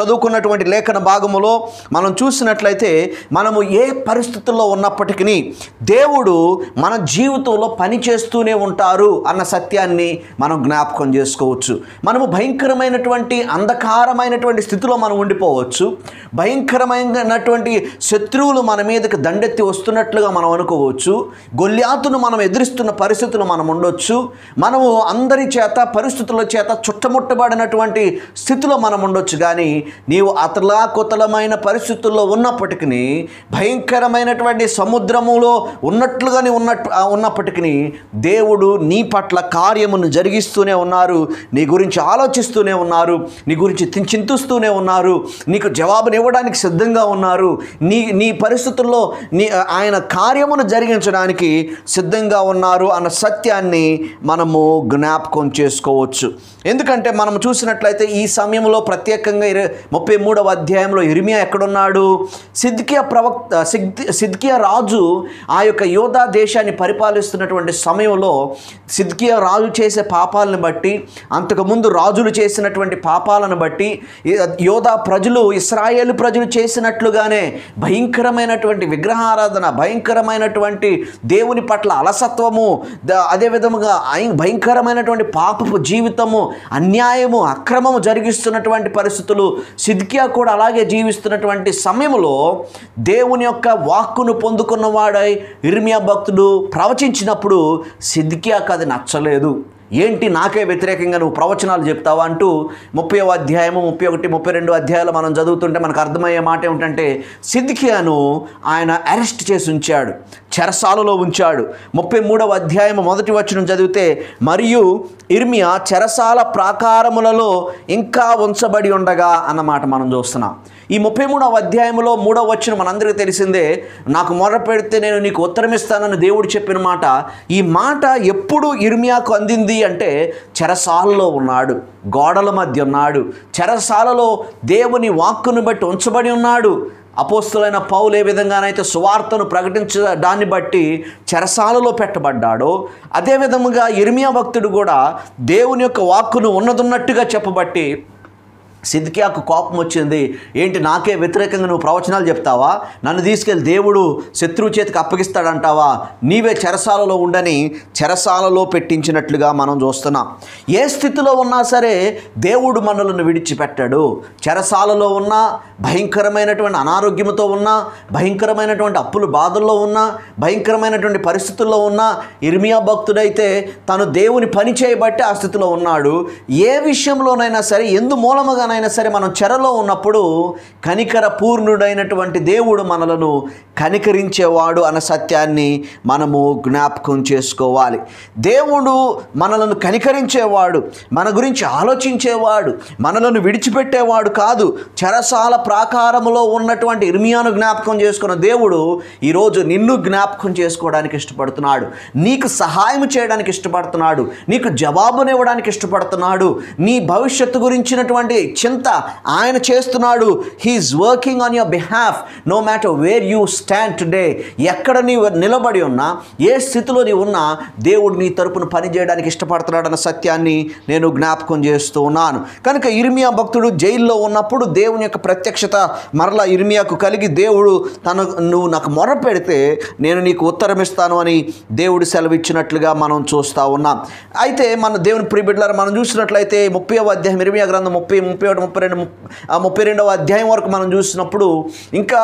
చదివినటువంటి లేఖన భాగములో మనం చూసినట్లయితే మనము ఏ పరిస్థితుల్లో ఉన్నప్పటికీ దేవుడు మన జీవితంలో పని చేస్తూనే ఉంటారు అన్న సత్యాన్ని మనం జ్ఞాపకం చేసుకోవచ్చు మనము భయంకరమైనటువంటి అంధకారమైనటువంటి స్థితిలో మనం ఉండిపోవచ్చు భయంకరమైనటువంటి శత్రువులు మన మీదకి దండెత్తి వస్తున్నట్లుగా మనం అనుకోవచ్చు గొల్యాతును మనం ఎదురిస్తున్న పరిస్థితులు మనం ఉండొచ్చు మనము అందరి చేత పరిస్థితుల చేత చుట్టముట్టబడినటువంటి స్థితిలో మనం ఉండొచ్చు కానీ నీవు అతలాకుతలమైన పరిస్థితుల్లో ఉన్నప్పటికీ భయంకరమైనటువంటి సముద్రములో ఉన్నట్లుగానే ఉన్నట్టు ఉన్నప్పటికీ దేవుడు నీ పట్ల కార్యమును జరిగిస్తూనే ఉన్నారు నీ గురించి ఆలోచిస్తూనే ఉన్నారు నీ గురించి తి- చింతిస్తూనే ఉన్నారు నీకు జవాబునివ్వడానికి సిద్ధంగా ఉన్నారు నీ నీ పరిస్థితుల్లో నీ ఆయన కార్యమును జరిగించడానికి సిద్ధంగా ఉన్నారు అన్న సత్యాన్ని మనము జ్ఞాపకం చేసుకోవచ్చు ఎందుకంటే మనం చూసినట్లయితే ఈ సమయంలో ప్రత్యేకంగా ఇర ముప్పై మూడవ అధ్యాయంలో ఇర్మియా ఎక్కడున్నాడు సిద్కియా ప్రవక్త సిద్కి సిద్కియా రాజు ఆ యొక్క యోధా దేశాన్ని పరిపాలిస్తున్నటువంటి సమయంలో సిద్కియా రాజు చేసే పాపాలను బట్టి అంతకుముందు రాజులు చేసినటువంటి పాపాలను బట్టి ఈ యోధా ప్రజలు ఇస్రాయేల్ ప్రజలు చేసినట్లుగానే భయంకరమైనటువంటి విగ్రహారాధన భయంకరమైనటువంటి దేవుని పట్ల అలసత్వము ద- అదే విధముగా ఐ- భయంకరమైనటువంటి పాపపు జీవితము అన్యాయము అక్రమము జరిగిస్తున్నటువంటి పరిస్థితులు సిద్కియా కూడా అలాగే జీవిస్తున్నటువంటి సమయంలో దేవుని యొక్క వాక్కును పొందుకున్నవాడై ఇర్మియా భక్తుడు ప్రవచించినప్పుడు సిద్కియాకు అది నచ్చలేదు ఏంటి నాకే వ్యతిరేకంగా నువ్వు ప్రవచనాలు చెప్తావా అంటూ ముప్పై అధ్యాయము ముప్పై ఒకటి ముప్పై రెండు అధ్యాయాలు మనం చదువుతుంటే మనకు అర్థమయ్యే మాట ఏమిటంటే సిద్కియాను ఆయన అరెస్ట్ చేసి ఉంచాడు చెరసాలలో ఉంచాడు ముప్పై మూడవ అధ్యాయం మొదటి వచనం చదివితే మరియు ఇర్మియా చెరసాల ప్రాకారములలో ఇంకా ఉంచబడి ఉండగా అన్నమాట మనం చూస్తున్నాం ఈ ముప్పై మూడవ అధ్యాయంలో మూడవ వచ్చిన మనందరికీ తెలిసిందే నాకు మొర పెడితే నేను నీకు ఉత్తరం ఇస్తానని దేవుడు చెప్పిన మాట ఈ మాట ఎప్పుడు ఇర్మియాకు అందింది అంటే చెరసాలలో ఉన్నాడు గోడల మధ్య ఉన్నాడు చెరసాలలో దేవుని వాక్కును బట్టి ఉంచబడి ఉన్నాడు అపోస్తులైన పౌలు ఏ విధంగానైతే సువార్తను ప్రకటించడాన్ని బట్టి చెరసాలలో పెట్టబడ్డాడో అదే విధముగా ఇర్మియా భక్తుడు కూడా దేవుని యొక్క వాక్కును ఉన్నదున్నట్టుగా చెప్పబట్టి సిద్కియాకు కోపం వచ్చింది ఏంటి నాకే వ్యతిరేకంగా నువ్వు ప్రవచనాలు చెప్తావా నన్ను తీసుకెళ్ళి దేవుడు శత్రువు చేతికి అప్పగిస్తాడంటావా నీవే చెరసాలలో ఉండని చెరసాలలో పెట్టించినట్లుగా మనం చూస్తున్నాం ఏ స్థితిలో ఉన్నా సరే దేవుడు మనలను విడిచిపెట్టాడు చెరసాలలో ఉన్నా భయంకరమైనటువంటి అనారోగ్యంతో ఉన్నా భయంకరమైనటువంటి అప్పులు బాధల్లో ఉన్నా భయంకరమైనటువంటి పరిస్థితుల్లో ఉన్నా ఇర్మియా భక్తుడైతే తను దేవుని పని చేయబట్టి ఆ స్థితిలో ఉన్నాడు ఏ విషయంలోనైనా సరే ఎందు మూలముగానైనా సరే మనం చెరలో ఉన్నప్పుడు కనికర పూర్ణుడైనటువంటి దేవుడు మనలను కనికరించేవాడు అన్న సత్యాన్ని మనము జ్ఞాపకం చేసుకోవాలి దేవుడు మనలను కనికరించేవాడు మన గురించి ఆలోచించేవాడు మనలను విడిచిపెట్టేవాడు కాదు చెరసాల ప్రాకారములో ఉన్నటువంటి ఇర్మియాను జ్ఞాపకం చేసుకున్న దేవుడు ఈరోజు నిన్ను జ్ఞాపకం చేసుకోవడానికి ఇష్టపడుతున్నాడు నీకు సహాయం చేయడానికి ఇష్టపడుతున్నాడు నీకు జవాబునివ్వడానికి ఇష్టపడుతున్నాడు నీ భవిష్యత్తు గురించినటువంటి చింత ఆయన చేస్తున్నాడు he's working on your behalf no matter where you stand today ఎక్కడ నీవు నిలబడి ఉన్నా ఏ స్థితిలో నీవు ఉన్నా దేవుడు నీ తరపున పనిచేయడానికి ఇష్టపడుతున్నాడన్న సత్యాన్ని నేను జ్ఞాపకం చేస్తూ ఉన్నాను కనుక ఇర్మియా భక్తుడు జైల్లో ఉన్నప్పుడు దేవుని యొక్క ప్రత్యక్షత మరలా ఇర్మియాకు కలిగి దేవుడు తన నువ్వు నాకు మొర పెడితే నేను నీకు ఉత్తరం ఇస్తాను అని దేవుడు సెలవిచ్చినట్లుగా మనం చూస్తూ ఉన్నాం అయితే మన దేవుని ప్రిబిడ్లర్ మనం చూసినట్లయితే ముప్పై అధ్యాయం ఇర్మియా గ్రంథం ముప్పై ముప్పై ఒకటి ముప్పై రెండు ముప్- ఆ ముప్పై రెండవ అధ్యాయం వరకు మనం చూసినప్పుడు ఇంకా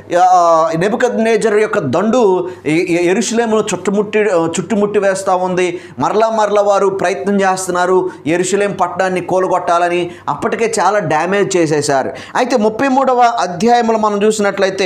నెబుకద్ నేజర్ యొక్క దండు ఎరుషులేమును చుట్టుముట్టి చుట్టుముట్టి వేస్తూ ఉంది మరలా మరలా వారు ప్రయత్నం చేస్తున్నారు ఎరుషులేం పట్టణాన్ని కూలగొట్టాలని అప్పటికే చాలా డ్యామేజ్ చేసేశారు అయితే ముప్పై మూడవ అధ్యాయంలో మనం చూసినట్లయితే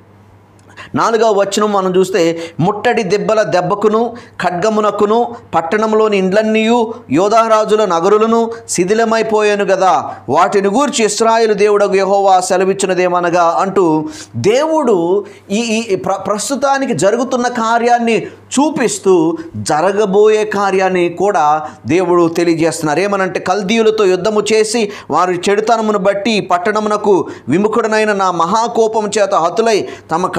నాలుగవ వచనం మనం చూస్తే ముట్టడి దెబ్బల దెబ్బకును ఖడ్గమునకును పట్టణంలోని ఇండ్లన్నీయు యోధారాజుల నగరులను శిథిలమైపోయాను కదా వాటిని గూర్చి ఇస్రాయేలు దేవుడకు యెహోవా సెలవిచ్చినదేమనగా అంటూ దేవుడు ఈ ఈ ప్ర ప్రస్తుతానికి జరుగుతున్న కార్యాన్ని చూపిస్తూ జరగబోయే కార్యాన్ని కూడా దేవుడు తెలియజేస్తున్నారు ఏమనంటే కల్దీయులతో యుద్ధము చేసి వారి చెడుతనమును బట్టి ఈ పట్టణమునకు విముఖుడనైన నా మహాకోపం చేత హతులై తమ కళేబరములను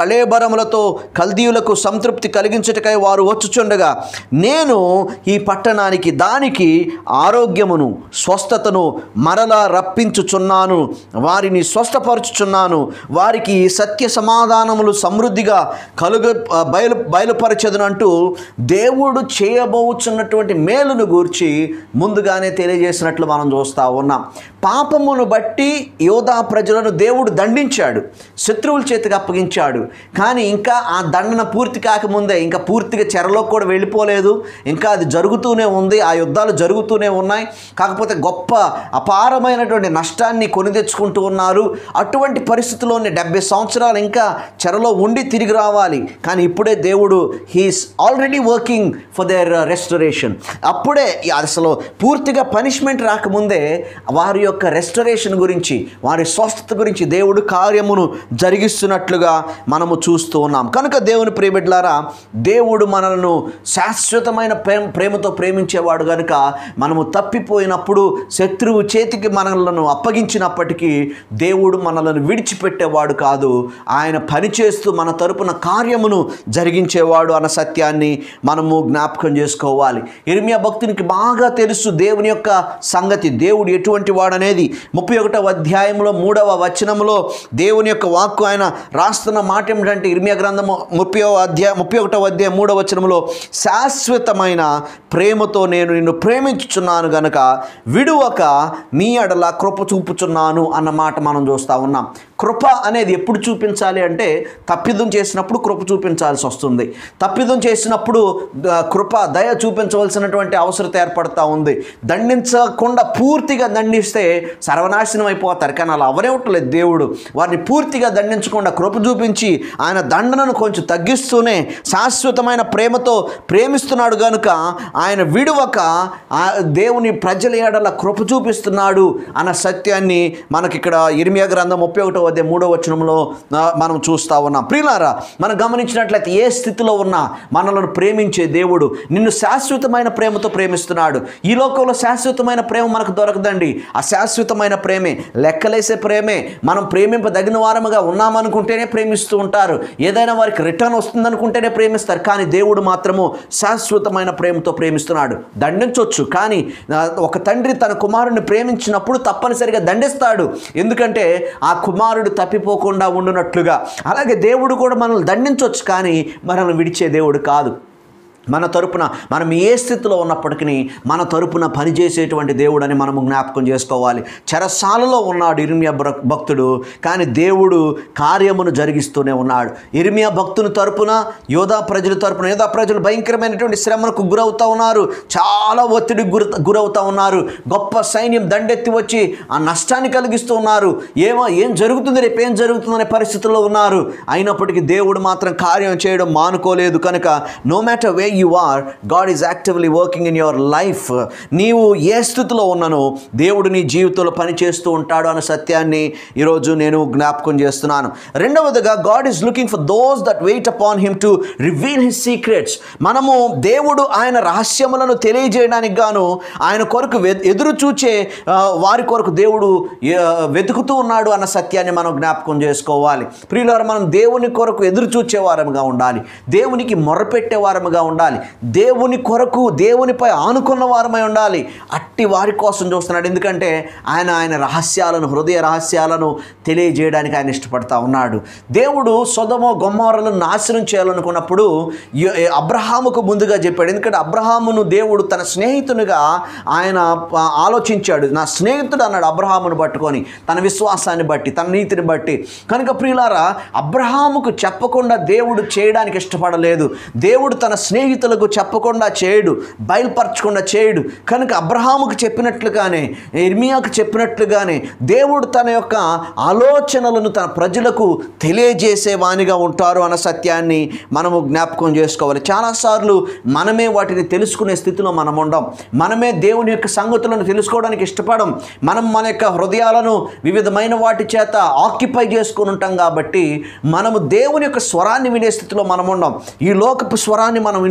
ఆహారములతో కల్దీయులకు సంతృప్తి కలిగించుటకై వారు వచ్చుచుండగా నేను ఈ పట్టణానికి దానికి ఆరోగ్యమును స్వస్థతను మరలా రప్పించుచున్నాను వారిని స్వస్థపరచుచున్నాను వారికి సత్య సమాధానములు సమృద్ధిగా కలుగ బయలు బయలుపరచదును అంటూ దేవుడు చేయబోచున్నటువంటి మేలును గూర్చి ముందుగానే తెలియజేసినట్లు మనం చూస్తూ ఉన్నాం పాపమును బట్టి యోధా ప్రజలను దేవుడు దండించాడు శత్రువుల చేతికి అప్పగించాడు కానీ ఇంకా ఆ దండన పూర్తి కాకముందే ఇంకా పూర్తిగా చెరలో కూడా వెళ్ళిపోలేదు ఇంకా అది జరుగుతూనే ఉంది ఆ యుద్ధాలు జరుగుతూనే ఉన్నాయి కాకపోతే గొప్ప అపారమైనటువంటి నష్టాన్ని కొని తెచ్చుకుంటూ ఉన్నారు అటువంటి పరిస్థితుల్లోనే డెబ్బై సంవత్సరాలు ఇంకా చెరలో ఉండి తిరిగి రావాలి కానీ ఇప్పుడే దేవుడు he's already working for their restoration అప్పుడే ఈ అసలు పూర్తిగా పనిష్మెంట్ రాకముందే వారి యొక్క రెస్టరేషన్ గురించి వారి స్వస్థత గురించి దేవుడు కార్యమును జరిగిస్తున్నట్లుగా మనము చూస్తూ ఉన్నాం కనుక దేవుని ప్రేమిడ్లారా దేవుడు మనలను శాశ్వతమైన ప్రేమ ప్రేమతో ప్రేమించేవాడు కనుక మనము తప్పిపోయినప్పుడు శత్రువు చేతికి మనలను అప్పగించినప్పటికీ దేవుడు మనలను విడిచిపెట్టేవాడు కాదు ఆయన పనిచేస్తూ మన తరపున కార్యమును జరిగించేవాడు అన్న సత్యాన్ని మనము జ్ఞాపకం చేసుకోవాలి ఇర్మియా భక్తునికి బాగా తెలుసు దేవుని యొక్క సంగతి దేవుడు ఎటువంటి వాడనేది ముప్పై ఒకటో అధ్యాయంలో మూడవ వచనంలో దేవుని యొక్క వాక్కు ఆయన రాస్తున్న మాట ఏమిటంటే ఇర్మియా గ్రంథము ముప్పై అధ్యాయ ముప్పై ఒకటో అధ్యాయం మూడవ వచనంలో శాశ్వతమైన ప్రేమతో నేను నిన్ను ప్రేమించుచున్నాను గనక విడువక నీ అడల కృప చూపుచున్నాను అన్న మాట మనం చూస్తూ ఉన్నాం కృప అనేది ఎప్పుడు చూపించాలి అంటే తప్పిదం చేసినప్పుడు కృప చూపించాల్సి వస్తుంది తప్పిదం చేసినప్పుడు ద- కృప దయ చూపించవలసినటువంటి అవసరత ఏర్పడతా ఉంది దండించకుండా పూర్తిగా దండిస్తే సర్వనాశనం అయిపోతారు కానీ అలా అవనివ్వట్లేదు దేవుడు వారిని పూర్తిగా దండించకుండా కృప చూపించి ఆయన దండనను కొంచెం తగ్గిస్తూనే శాశ్వతమైన ప్రేమతో ప్రేమిస్తున్నాడు కనుక ఆయన విడువక ఆ దేవుని ప్రజల ఏడల కృప చూపిస్తున్నాడు అన్న సత్యాన్ని మనకిక్కడ ఇర్మియా గ్రంథం ముప్పై ఒకటో అదే మూడో వచనంలో ఆ, మనం చూస్తూ ఉన్నాం ప్రియులారా మనం గమనించినట్లయితే ఏ స్థితిలో ఉన్నా మనలను ప్రేమించే దేవుడు నిన్ను శాశ్వతమైన ప్రేమతో ప్రేమిస్తున్నాడు ఈ లోకంలో శాశ్వతమైన ప్రేమ మనకు దొరకదండి ఆ శాశ్వతమైన ప్రేమే లెక్కలేసే ప్రేమే మనం ప్రేమింపదగిన వారముగా ఉన్నామనుకుంటేనే ప్రేమిస్తూ ఉంటారు ఏదైనా వారికి రిటర్న్ వస్తుందనుకుంటేనే ప్రేమిస్తారు కానీ దేవుడు మాత్రము శాశ్వతమైన ప్రేమతో ప్రేమిస్తున్నాడు దండించవచ్చు కానీ ఆ, ఒక తండ్రి తన కుమారుని ప్రేమించినప్పుడు తప్పనిసరిగా దండిస్తాడు ఎందుకంటే ఆ కుమారుడు తప్పిపోకుండా ఉండునట్లుగా అలాగే దేవుడు కూడా మనల్ని దండించవచ్చు కానీ మనల్ని విడిచే దేవుడు కాదు మన తరపున మనం ఏ స్థితిలో ఉన్నప్పటికీ మన తరపున పనిచేసేటువంటి దేవుడు అని మనము జ్ఞాపకం చేసుకోవాలి చెరసాలలో ఉన్నాడు ఇర్మియా బ్ర- భక్తుడు కానీ దేవుడు కార్యమును జరిగిస్తూనే ఉన్నాడు ఇర్మియా భక్తుని తరపున యోధా ప్రజల తరపున యోధా ప్రజలు భయంకరమైనటువంటి శ్రమలకు గురవుతూ ఉన్నారు చాలా ఒత్తిడికి గుర గురవుతూ ఉన్నారు గొప్ప సైన్యం దండెత్తి వచ్చి ఆ నష్టాన్ని కలిగిస్తూ ఉన్నారు ఏమో ఏం జరుగుతుంది రేపు ఏం జరుగుతుందనే పరిస్థితుల్లో ఉన్నారు అయినప్పటికీ దేవుడు మాత్రం కార్యం చేయడం మానుకోలేదు కనుక no matter way you are God is actively working in your life నీవు ఏ స్థితిలో ఉన్నానో దేవుడు నీ జీవితంలో పని చేస్తూ ఉంటాడు అన్న సత్యాన్ని ఈరోజు నేను జ్ఞాపకం చేస్తున్నాను రెండవదిగా God is looking for those that wait upon him to reveal his secrets మనము దేవుడు ఆయన రహస్యములను తెలియజేయడానికి గాను ఆయన కొరకు వె- ఎదురు చూచే ఆ, వారి కొరకు దేవుడు ఆ, వెతుకుతూ ఉన్నాడు అన్న సత్యాన్ని మనం జ్ఞాపకం చేసుకోవాలి ప్రియులారు మనం దేవుని కొరకు ఎదురు చూచే వారముగా ఉండాలి దేవునికి మొరపెట్టే వారముగా ఉండాలి దేవుని కొరకు దేవునిపై ఆనుకున్న వారమై ఉండాలి అట్టి వారి కోసం చూస్తున్నాడు ఎందుకంటే ఆయన ఆయన రహస్యాలను హృదయ రహస్యాలను తెలియజేయడానికి ఆయన ఇష్టపడతా ఉన్నాడు దేవుడు సొదమో గొమ్మోరలను నాశనం చేయాలనుకున్నప్పుడు యో- అబ్రహాముకు ముందుగా చెప్పాడు ఎందుకంటే అబ్రహామును దేవుడు తన స్నేహితునిగా ఆయన ఆ, ఆలోచించాడు నా స్నేహితుడు అన్నాడు అబ్రహామును పట్టుకొని తన విశ్వాసాన్ని బట్టి తన నీతిని బట్టి కనుక ప్రియులారా అబ్రహాముకు చెప్పకుండా దేవుడు చేయడానికి ఇష్టపడలేదు దేవుడు తన స్నేహితులకు చెప్పకుండా చేయడు బయలుపరచకుండా చేయడు కనుక అబ్రహాముకు చెప్పినట్లుగానే ఇర్మియాకు చెప్పినట్లుగానే దేవుడు తన యొక్క ఆలోచనలను తన ప్రజలకు తెలియజేసే వానిగా ఉంటారు అన్న సత్యాన్ని మనము జ్ఞాపకం చేసుకోవాలి చాలాసార్లు మనమే వాటిని తెలుసుకునే స్థితిలో మనం ఉండం మనమే దేవుని యొక్క సంగతులను తెలుసుకోవడానికి ఇష్టపడం మనం మన యొక్క హృదయాలను వివిధమైన వాటి చేత ఆక్యుపై చేసుకుని ఉంటాం కాబట్టి మనము దేవుని యొక్క స్వరాన్ని వినే స్థితిలో మనం ఉండం ఈ లోకపు స్వరాన్ని మనం వింటూ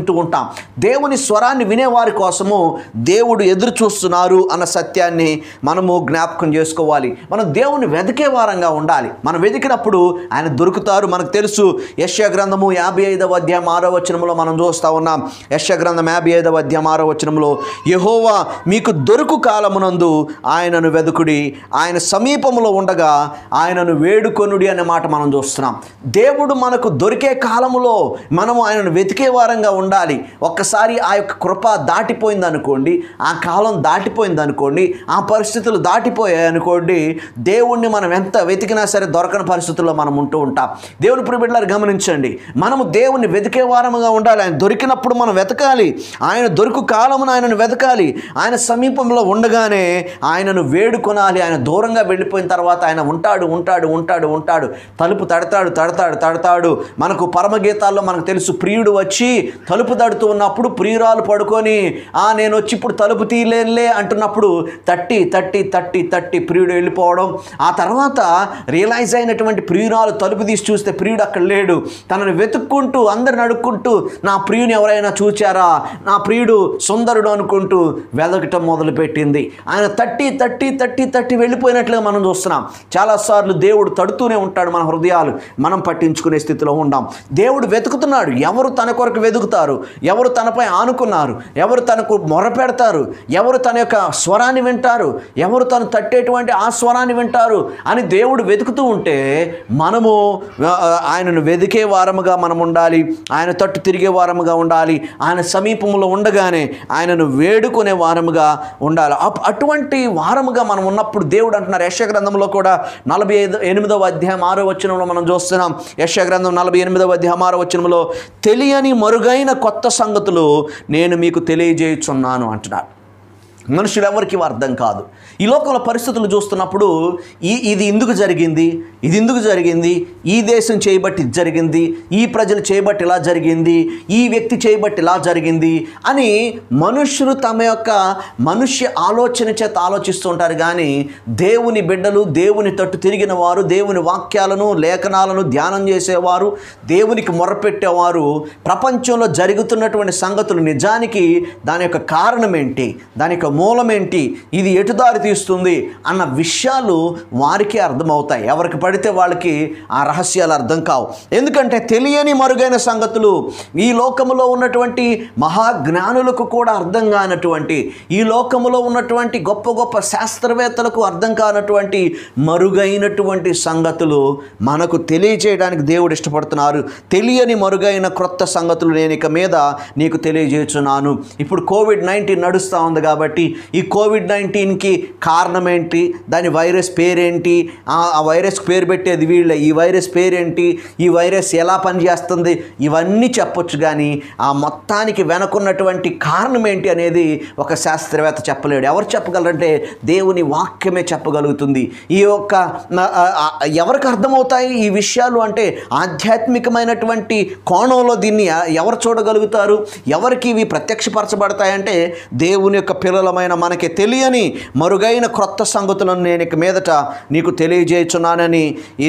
వింటూ ఉంటాం దేవుని స్వరాన్ని వినేవారి కోసము దేవుడు ఎదురు చూస్తున్నారు అన్న సత్యాన్ని మనము జ్ఞాపకం చేసుకోవాలి మనం దేవుని వెతికే వారంగా ఉండాలి మనం వెతికినప్పుడు ఆయన దొరుకుతారు మనకు తెలుసు యశ్య గ్రంథము యాభై ఐదవ అధ్యాయం ఆరో వచనంలో మనం చూస్తూ ఉన్నాం యశ్య గ్రంథం యాభై ఐదవ అధ్యాయం ఆరో వచనంలో యహోవా మీకు దొరుకు కాలమునందు ఆయనను వెదుకుడి ఆయన సమీపంలో ఉండగా ఆయనను వేడుకొనుడి అనే మాట మనం చూస్తున్నాం దేవుడు మనకు దొరికే కాలములో మనము ఆయనను వెతికే వారంగా ఉండాలి ఒక్కసారి ఆ యొక్క కృప దాటిపోయింది అనుకోండి ఆ కాలం దాటిపోయింది అనుకోండి ఆ పరిస్థితులు దాటిపోయాయి అనుకోండి దేవుణ్ణి మనం ఎంత వెతికినా సరే దొరకని పరిస్థితుల్లో మనం ఉంటూ ఉంటాం దేవుని ప్రిబిడ్లారు గమనించండి మనము దేవుణ్ణి వెతికే వారముగా ఉండాలి ఆయన దొరికినప్పుడు మనం వెతకాలి ఆయన దొరుకు కాలమున ఆయనను వెతకాలి ఆయన సమీపంలో ఉండగానే ఆయనను వేడుకొనాలి ఆయన దూరంగా వెళ్ళిపోయిన తర్వాత ఆయన ఉంటాడు ఉంటాడు ఉంటాడు ఉంటాడు తలుపు తడతాడు తడతాడు తడతాడు మనకు పరమగీతాల్లో మనకు తెలుసు ప్రియుడు వచ్చి తలుపు తడుతూ ఉన్నప్పుడు ప్రియురాలు పడుకొని ఆ నేను వచ్చి ఇప్పుడు తలుపు తీయలేనులే అంటున్నప్పుడు తట్టి తట్టి తట్టి తట్టి ప్రియుడు వెళ్ళిపోవడం ఆ తర్వాత రియలైజ్ అయినటువంటి ప్రియురాలు తలుపు తీసి చూస్తే ప్రియుడు అక్కడ లేడు తనని వెతుక్కుంటూ అందరిని అడుక్కుంటూ నా ప్రియుని ఎవరైనా చూచారా నా ప్రియుడు సుందరుడు అనుకుంటూ వెదకటం మొదలుపెట్టింది ఆయన తట్టి తట్టి తట్టి తట్టి వెళ్ళిపోయినట్లుగా మనం చూస్తున్నాం చాలాసార్లు దేవుడు తడుతూనే ఉంటాడు మన హృదయాలు మనం పట్టించుకునే స్థితిలో ఉండాం దేవుడు వెతుకుతున్నాడు ఎవరు తన కొరకు వెతుకుతారు ఎవరు తనపై ఆనుకున్నారు ఎవరు తనకు మొరపెడతారు ఎవరు తన యొక్క స్వరాన్ని వింటారు ఎవరు తను తట్టేటువంటి ఆ స్వరాన్ని వింటారు అని దేవుడు వెతుకుతూ ఉంటే మనము ఆ, ఆయనను వెతికే వారముగా మనం ఉండాలి ఆయన తట్టు తిరిగే వారముగా ఉండాలి ఆయన సమీపంలో ఉండగానే ఆయనను వేడుకునే వారముగా ఉండాలి అప్- అటువంటి వారముగా మనం ఉన్నప్పుడు దేవుడు అంటున్నారు యశ గ్రంథంలో కూడా నలభై ఐదు ఎనిమిదవ అధ్యాయం ఆరో వచనంలో మనం చూస్తున్నాం యశ గ్రంథం నలభై ఎనిమిదవ అధ్యాయం ఆరో వచనంలో తెలియని మరుగైన కొత్త సంగతులు నేను మీకు తెలియజేయుచున్నాను అంటున్నాడు మనుషులు ఎవరికి అర్థం కాదు ఈ లోకంలో పరిస్థితులు చూస్తున్నప్పుడు ఈ ఇది ఎందుకు జరిగింది ఇది ఎందుకు జరిగింది ఈ దేశం చేయబట్టి ఇది జరిగింది ఈ ప్రజలు చేయబట్టి ఇలా జరిగింది ఈ వ్యక్తి చేయబట్టి ఇలా జరిగింది అని మనుషులు తమ యొక్క మనుష్య ఆలోచన చేత ఆలోచిస్తూ ఉంటారు కానీ దేవుని బిడ్డలు దేవుని తట్టు తిరిగిన వారు దేవుని వాక్యాలను లేఖనాలను ధ్యానం చేసేవారు దేవునికి మొరపెట్టేవారు ప్రపంచంలో జరుగుతున్నటువంటి సంగతులు నిజానికి దాని యొక్క కారణం ఏంటి దాని యొక్క మూలం ఏంటి ఇది ఎటు దారి తీస్తుంది అన్న విషయాలు వారికే అర్థమవుతాయి ఎవరికి పడితే వాళ్ళకి ఆ రహస్యాలు అర్థం కావు ఎందుకంటే తెలియని మరుగైన సంగతులు ఈ లోకములో ఉన్నటువంటి మహాజ్ఞానులకు కూడా అర్థం కానటువంటి ఈ లోకములో ఉన్నటువంటి గొప్ప గొప్ప శాస్త్రవేత్తలకు అర్థం కానటువంటి మరుగైనటువంటి సంగతులు మనకు తెలియజేయడానికి దేవుడు ఇష్టపడుతున్నారు తెలియని మరుగైన క్రొత్త సంగతులు నేను ఇక మీద నీకు తెలియజేస్తున్నాను ఇప్పుడు కోవిడ్ నైన్టీన్ నడుస్తూ ఉంది కాబట్టి ఈ కోవిడ్ నైన్టీన్కి కారణం ఏంటి దాని వైరస్ పేరేంటి ఆ ఆ వైరస్ పేరు పెట్టేది వీళ్ళే ఈ వైరస్ పేరేంటి ఈ వైరస్ ఎలా పనిచేస్తుంది ఇవన్నీ చెప్పొచ్చు కానీ ఆ మొత్తానికి వెనకున్నటువంటి కారణం ఏంటి అనేది ఒక శాస్త్రవేత్త చెప్పలేడు ఎవరు చెప్పగలరంటే దేవుని వాక్యమే చెప్పగలుగుతుంది ఈ యొక్క ఆ, ఆ, ఎవరికి అర్థమవుతాయి ఈ విషయాలు అంటే ఆధ్యాత్మికమైనటువంటి కోణంలో దీన్ని ఎ- ఎవరు చూడగలుగుతారు ఎవరికి ఇవి ప్రత్యక్షపరచబడతాయంటే దేవుని యొక్క పిల్లలమైన మనకి తెలియని మరుగైన క్రొత్త సంగతులను నేను ఇక మీదట నీకు తెలియజేయుచున్నానని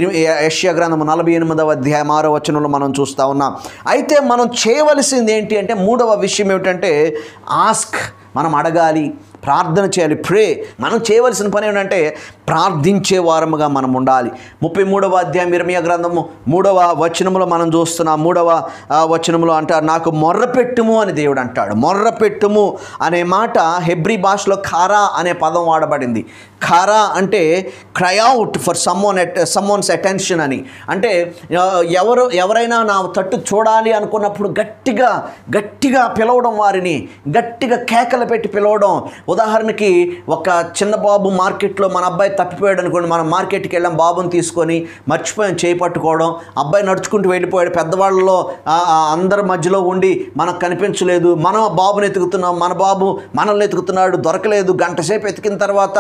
యశ్య గ్రంథం నలభై ఎనిమిదవ అధ్యాయం ఆరో వచనంలో మనం చూస్తూ ఉన్నాం అయితే మనం చేయవలసింది ఏంటి అంటే మూడవ విషయం ఏమిటంటే ఆస్క్ మనం అడగాలి ప్రార్థన చేయాలి ప్రే మనం చేయవలసిన పని ఏంటంటే ప్రార్థించే వారముగా మనం ఉండాలి ముప్పై మూడవ అధ్యాయం ఇరమయ గ్రంథము మూడవ వచనములో మనం చూస్తున్నాం మూడవ ఆ, వచనములో అంటారు నాకు మొర్రపెట్టుము అని దేవుడు అంటాడు మొర్రపెట్టుము అనే మాట హెబ్రి భాషలో ఖారా అనే పదం వాడబడింది ఖారా అంటే cry out for summon at summons attention అని అంటే ఆ, ఎవరు ఎవరైనా నా తట్టు చూడాలి అనుకున్నప్పుడు గట్టిగా గట్టిగా పిలవడం వారిని గట్టిగా కేకలు పెట్టి పిలవడం ఉదాహరణకి ఒక చిన్న బాబు మార్కెట్లో మన అబ్బాయి తప్పిపోయాడు అనుకోండి మనం మార్కెట్కి వెళ్ళాం బాబుని తీసుకొని మర్చిపోయాం చేయి పట్టుకోవడం అబ్బాయి నడుచుకుంటూ వెళ్ళిపోయాడు పెద్దవాళ్ళలో ఆ, ఆ, అందరి మధ్యలో ఉండి మనకు కనిపించలేదు మనం ఆ బాబుని ఎతుకుతున్నాం మన బాబు మనల్ని ఎతుకుతున్నాడు దొరకలేదు గంట సేపు ఎతికిన తర్వాత అక్కడికి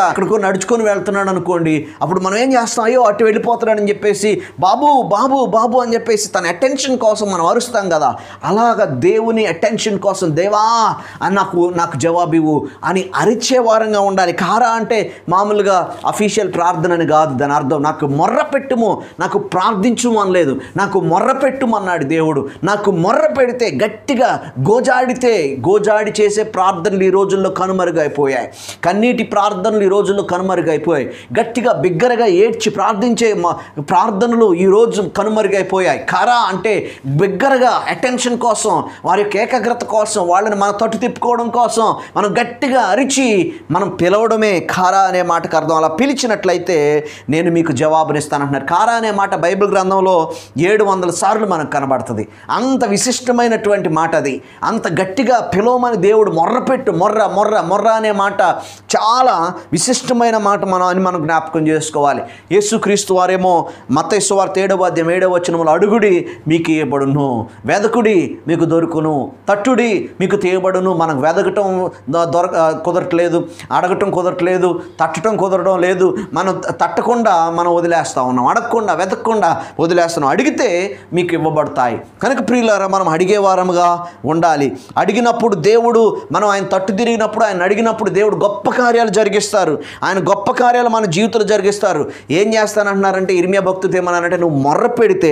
నడుచుకొని వెళ్తున్నాడు అనుకోండి అప్పుడు మనం ఏం చేస్తాం అయ్యో అటు వెళ్ళిపోతున్నాడని చెప్పేసి బాబు బాబు బాబు అని చెప్పేసి తన అటెన్షన్ కోసం మనం అరుస్తాం కదా అలాగ దేవుని అటెన్షన్ కోసం దేవా అని నాకు నాకు జవాబు ఇవ్వు అని అరిచే వారంగా ఉండాలి కారా అంటే మామూలుగా అఫీషియల్ ప్రార్థన అని కాదు దాని అర్థం నాకు మొర్ర పెట్టుము నాకు ప్రార్థించుము అనలేదు నాకు మొర్ర పెట్టుము అన్నాడు దేవుడు నాకు మొర్ర పెడితే గట్టిగా గోజాడితే గోజాడి చేసే ప్రార్థనలు ఈ రోజుల్లో కనుమరుగైపోయాయి కన్నీటి ప్రార్థనలు ఈ రోజుల్లో కనుమరుగైపోయాయి గట్టిగా బిగ్గరగా ఏడ్చి ప్రార్థించే మా ప్రార్థనలు ఈ రోజు కనుమరుగైపోయాయి కారా అంటే బిగ్గరగా అటెన్షన్ కోసం వారి యొక్క ఏకాగ్రత కోసం వాళ్ళని మన తట్టు తిప్పుకోవడం కోసం మనం గట్టిగా అరిచి మనం పిలవడమే కారా అనే మాటకు అర్థం అలా పిలిచినట్లయితే నేను మీకు జవాబునిస్తానంటున్నారు కారా అనే మాట బైబిల్ గ్రంథంలో ఏడు వందల సార్లు మనకు కనబడుతుంది అంత విశిష్టమైనటువంటి మాట అది అంత గట్టిగా పిలవమని దేవుడు మొర్రపెట్టు మొర్ర మొర్ర మొర్ర అనే మాట చాలా విశిష్టమైన మాట మనం అని మనం జ్ఞాపకం చేసుకోవాలి యేసుక్రీస్తు వారేమో మత్తైసు వార్త ఏడవ అధ్యాయం ఏడవ వచనములు అడుగుడి మీకు ఇవ్వబడును వెదకుడి మీకు దొరుకును తట్టుడి మీకు తీయబడును మనకు వెదకటం ద- దొరక కుదరట్లేదు అడగటం కుదరట్లేదు తట్టడం కుదరడం లేదు మనం త- తట్టకుండా మనం వదిలేస్తా ఉన్నాం అడగకుండా వెతకకుండా వదిలేస్తున్నాం అడిగితే మీకు ఇవ్వబడతాయి కనుక ప్రియులారా మనం అడిగే వారముగా ఉండాలి అడిగినప్పుడు దేవుడు మనం ఆయన తట్టు తిరిగినప్పుడు ఆయన అడిగినప్పుడు దేవుడు గొప్ప కార్యాలు జరిగిస్తారు ఆయన గొప్ప కార్యాలు మన జీవితంలో జరిగిస్తారు ఏం చేస్తానంటున్నారంటే ఇర్మియా భక్తుడు ఏమన్నారంటే నువ్వు మొర్ర పెడితే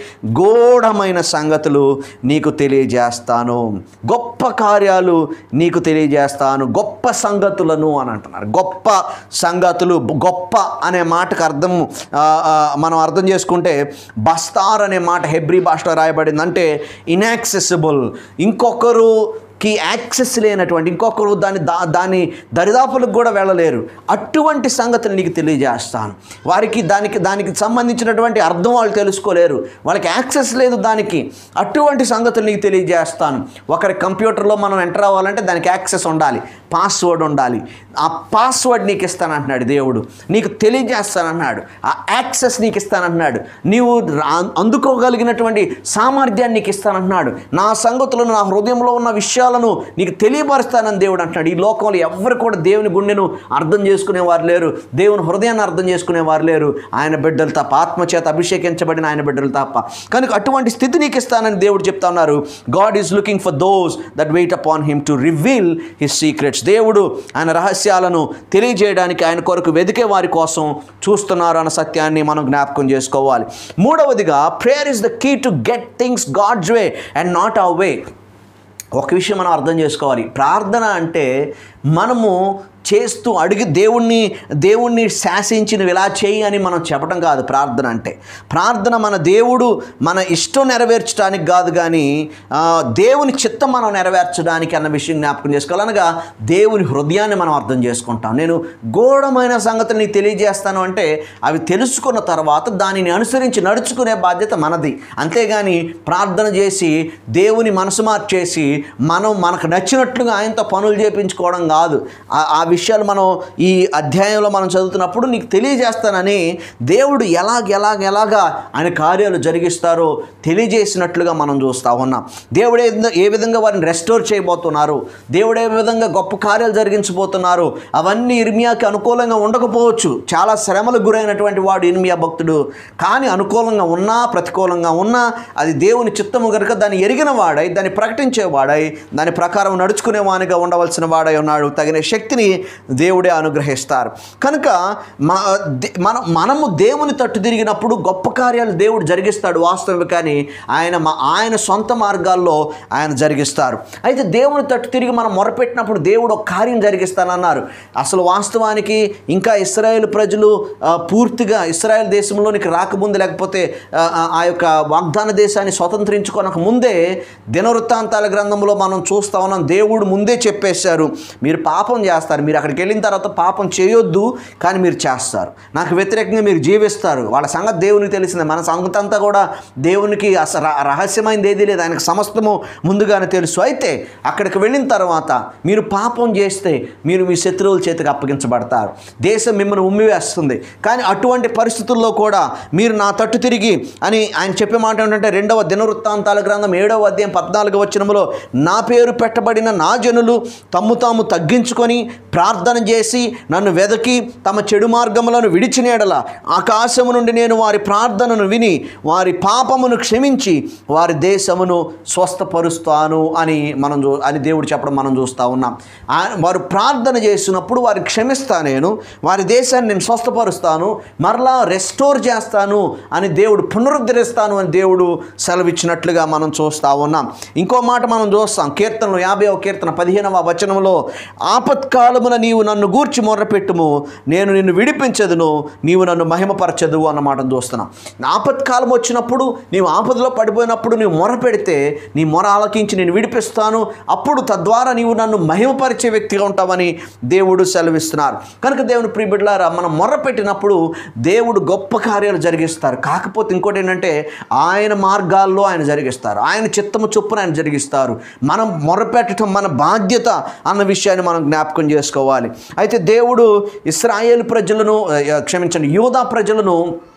గోఢమైన సంగతులు నీకు తెలియజేస్తాను గొప్ప కార్యాలు నీకు తెలియజేస్తాను గొప్ప సంగతులను అని అంటున్నారు గొప్ప సంగతులు గొప్ప అనే మాటకు అర్థం ఆ, ఆ, మనం అర్థం చేసుకుంటే బస్తార్ అనే మాట హెబ్రి భాషలో రాయబడింది అంటే ఇన్యాక్సెసిబుల్ ఇంకొకరు కి యాక్సెస్ లేనటువంటి ఇంకొకరు దాని దా దాని దరిదాపులకు కూడా వెళ్ళలేరు అటువంటి సంగతులు నీకు తెలియజేస్తాను వారికి దానికి దానికి సంబంధించినటువంటి అర్థం వాళ్ళు తెలుసుకోలేరు వాళ్ళకి యాక్సెస్ లేదు దానికి అటువంటి సంగతులు నీకు తెలియజేస్తాను ఒకరి కంప్యూటర్లో మనం ఎంటర్ అవ్వాలంటే దానికి యాక్సెస్ ఉండాలి పాస్వర్డ్ ఉండాలి ఆ పాస్వర్డ్ నీకు ఇస్తానంటున్నాడు దేవుడు నీకు తెలియజేస్తానన్నాడు ఆ యాక్సెస్ నీకు ఇస్తానంటున్నాడు నీవు రా- అందుకోగలిగినటువంటి సామర్థ్యాన్ని నీకు ఇస్తానంటున్నాడు నా సంగతులను నా హృదయంలో ఉన్న విషయాలను నీకు తెలియపరుస్తానని దేవుడు అంటున్నాడు ఈ లోకంలో ఎవరు కూడా దేవుని గుండెను అర్థం చేసుకునేవారు లేరు దేవుని హృదయాన్ని అర్థం చేసుకునేవారు లేరు ఆయన బిడ్డలు తప్ప ఆత్మచేత అభిషేకించబడిన ఆయన బిడ్డలు తప్ప కనుక అటువంటి స్థితి నీకు ఇస్తానని దేవుడు చెప్తా ఉన్నారు God is looking for those that wait upon him to reveal his secrets దేవుడు ఆయన రహస్యాలను తెలియజేయడానికి ఆయన కొరకు వెదికే వారి కోసం చూస్తున్నారు అన్న సత్యాన్ని మనం జ్ఞాపకం చేసుకోవాలి మూడవదిగా prayer is the key to get things God's way and not our way ఒక విషయం మనం అర్థం చేసుకోవాలి ప్రార్థన అంటే మనము చేస్తూ అడిగి దేవుణ్ణి దేవుణ్ణి శాసించి నువ్వు ఇలా చేయి అని మనం చెప్పడం కాదు ప్రార్థన అంటే ప్రార్థన మన దేవుడు మన ఇష్టం నెరవేర్చడానికి కాదు కానీ ఆ, దేవుని చిత్తం మనం నెరవేర్చడానికి అన్న విషయం జ్ఞాపకం చేసుకోవాలి అనగా దేవుని హృదయాన్ని మనం అర్థం చేసుకుంటాం నేను గోడమైన సంగతులు నీకు తెలియజేస్తాను అంటే అవి తెలుసుకున్న తర్వాత దానిని అనుసరించి నడుచుకునే బాధ్యత మనది అంతేగాని ప్రార్థన చేసి దేవుని మనసు మార్చేసి మనం మనకు నచ్చినట్లుగా ఆయనతో పనులు చేపించుకోవడం కాదు ఆ- ఆ విషయాలు మనం ఈ అధ్యాయంలో మనం చదువుతున్నప్పుడు నీకు తెలియజేస్తానని దేవుడు ఎలాగ ఎలాగ ఎలాగా ఆయన కార్యాలు జరిగిస్తారో తెలియజేసినట్లుగా మనం చూస్తూ ఉన్నాం దేవుడు ఏ విధంగా- ఏ విధంగా వారిని రెస్టోర్ చేయబోతున్నారు దేవుడు ఏ విధంగా గొప్ప కార్యాలు జరిగించబోతున్నారు అవన్నీ ఇర్మియాకి అనుకూలంగా ఉండకపోవచ్చు చాలా శ్రమలకు గురైనటువంటి వాడు ఇర్మియా భక్తుడు కానీ అనుకూలంగా ఉన్నా ప్రతికూలంగా ఉన్నా అది దేవుని చిత్తము కనుక దాన్ని ఎరిగిన వాడై దాన్ని ప్రకటించేవాడై దాని ప్రకారం నడుచుకునే వానిగా ఉండవలసిన వాడై ఉన్నాడు తగిన శక్తిని దేవుడే అనుగ్రహిస్తారు కనుక మా దే- మనం మనము దేవుని తట్టు తిరిగినప్పుడు గొప్ప కార్యాలు దేవుడు జరిగిస్తాడు వాస్తవం కానీ ఆయన మా ఆయన సొంత మార్గాల్లో ఆయన జరిగిస్తారు అయితే దేవుని తట్టు తిరిగి మనం మొరపెట్టినప్పుడు దేవుడు ఒక కార్యం జరిగిస్తానన్నారు అసలు వాస్తవానికి ఇంకా ఇస్రాయేల్ ప్రజలు ఆ, పూర్తిగా ఇస్రాయేల్ దేశంలోనికి రాకముందు లేకపోతే ఆ, ఆ, ఆ యొక్క వాగ్దాన దేశాన్ని స్వతంత్రించుకోనక ముందే దినవృత్తాంతాల గ్రంథంలో మనం చూస్తా ఉన్నాం దేవుడు ముందే చెప్పేశారు మీరు పాపం చేస్తారు మీరు అక్కడికి వెళ్ళిన తర్వాత పాపం చేయొద్దు కానీ మీరు చేస్తారు నాకు వ్యతిరేకంగా మీరు జీవిస్తారు వాళ్ళ సంగతి దేవునికి తెలిసిందే మన సంగతి అంతా కూడా దేవునికి అసలు ర- రహస్యమైనది ఏదీ లేదు ఆయనకు సమస్తము ముందుగానే తెలుసు అయితే అక్కడికి వెళ్ళిన తర్వాత మీరు పాపం చేస్తే మీరు మీ శత్రువుల చేతికి అప్పగించబడతారు దేశం మిమ్మల్ని ఉమ్మివేస్తుంది కానీ అటువంటి పరిస్థితుల్లో కూడా మీరు నా తట్టు తిరిగి అని ఆయన చెప్పే మాట ఏంటంటే రెండవ దినవృత్తాంతాల గ్రంథం ఏడవ అధ్యాయం పద్నాలుగు వచనములో నా పేరు పెట్టబడిన నా జనులు తమ్ము తాము తగ్గించుకొని ప్రార్థన చేసి నన్ను వెదకి తమ చెడు మార్గములను విడిచిన ఎడల ఆకాశము నుండి నేను వారి ప్రార్థనను విని వారి పాపమును క్షమించి వారి దేశమును స్వస్థపరుస్తాను అని మనం చూ అని దేవుడు చెప్పడం మనం చూస్తూ ఉన్నాం ఆయన వారు ప్రార్థన చేసినప్పుడు వారిని క్షమిస్తా నేను వారి దేశాన్ని నేను స్వస్థపరుస్తాను మరలా రెస్టోర్ చేస్తాను అని దేవుడు పునరుద్ధరిస్తాను అని దేవుడు సెలవిచ్చినట్లుగా మనం చూస్తూ ఉన్నాం ఇంకో మాట మనం చూస్తాం కీర్తనలు యాభై కీర్తన పదిహేనవ వచనంలో ఆపత్కాలమున నీవు నన్ను గూర్చి మొర్రపెట్టుము నేను నిన్ను విడిపించదును నీవు నన్ను మహిమపరచదు అన్న మాటను చూస్తున్నాం ఆపత్కాలం వచ్చినప్పుడు నీవు ఆపదలో పడిపోయినప్పుడు నీవు మొర పెడితే నీ మొర ఆలకించి నేను విడిపిస్తాను అప్పుడు తద్వారా నీవు నన్ను మహిమపరిచే వ్యక్తిగా ఉంటావని దేవుడు సెలవిస్తున్నారు కనుక దేవుని ప్రియబిడ్లారా మనం మొర్ర పెట్టినప్పుడు దేవుడు గొప్ప కార్యాలు జరిగిస్తారు కాకపోతే ఇంకోటి ఏంటంటే ఆయన మార్గాల్లో ఆయన జరిగిస్తారు ఆయన చిత్తము చొప్పున ఆయన జరిగిస్తారు మనం మొరపెట్టడం మన బాధ్యత అన్న విషయాన్ని మనం జ్ఞాపకం చేసుకోవాలి అయితే దేవుడు ఇస్రాయేల్ ప్రజలను ఆ, క్షమించండి యూదా ప్రజలను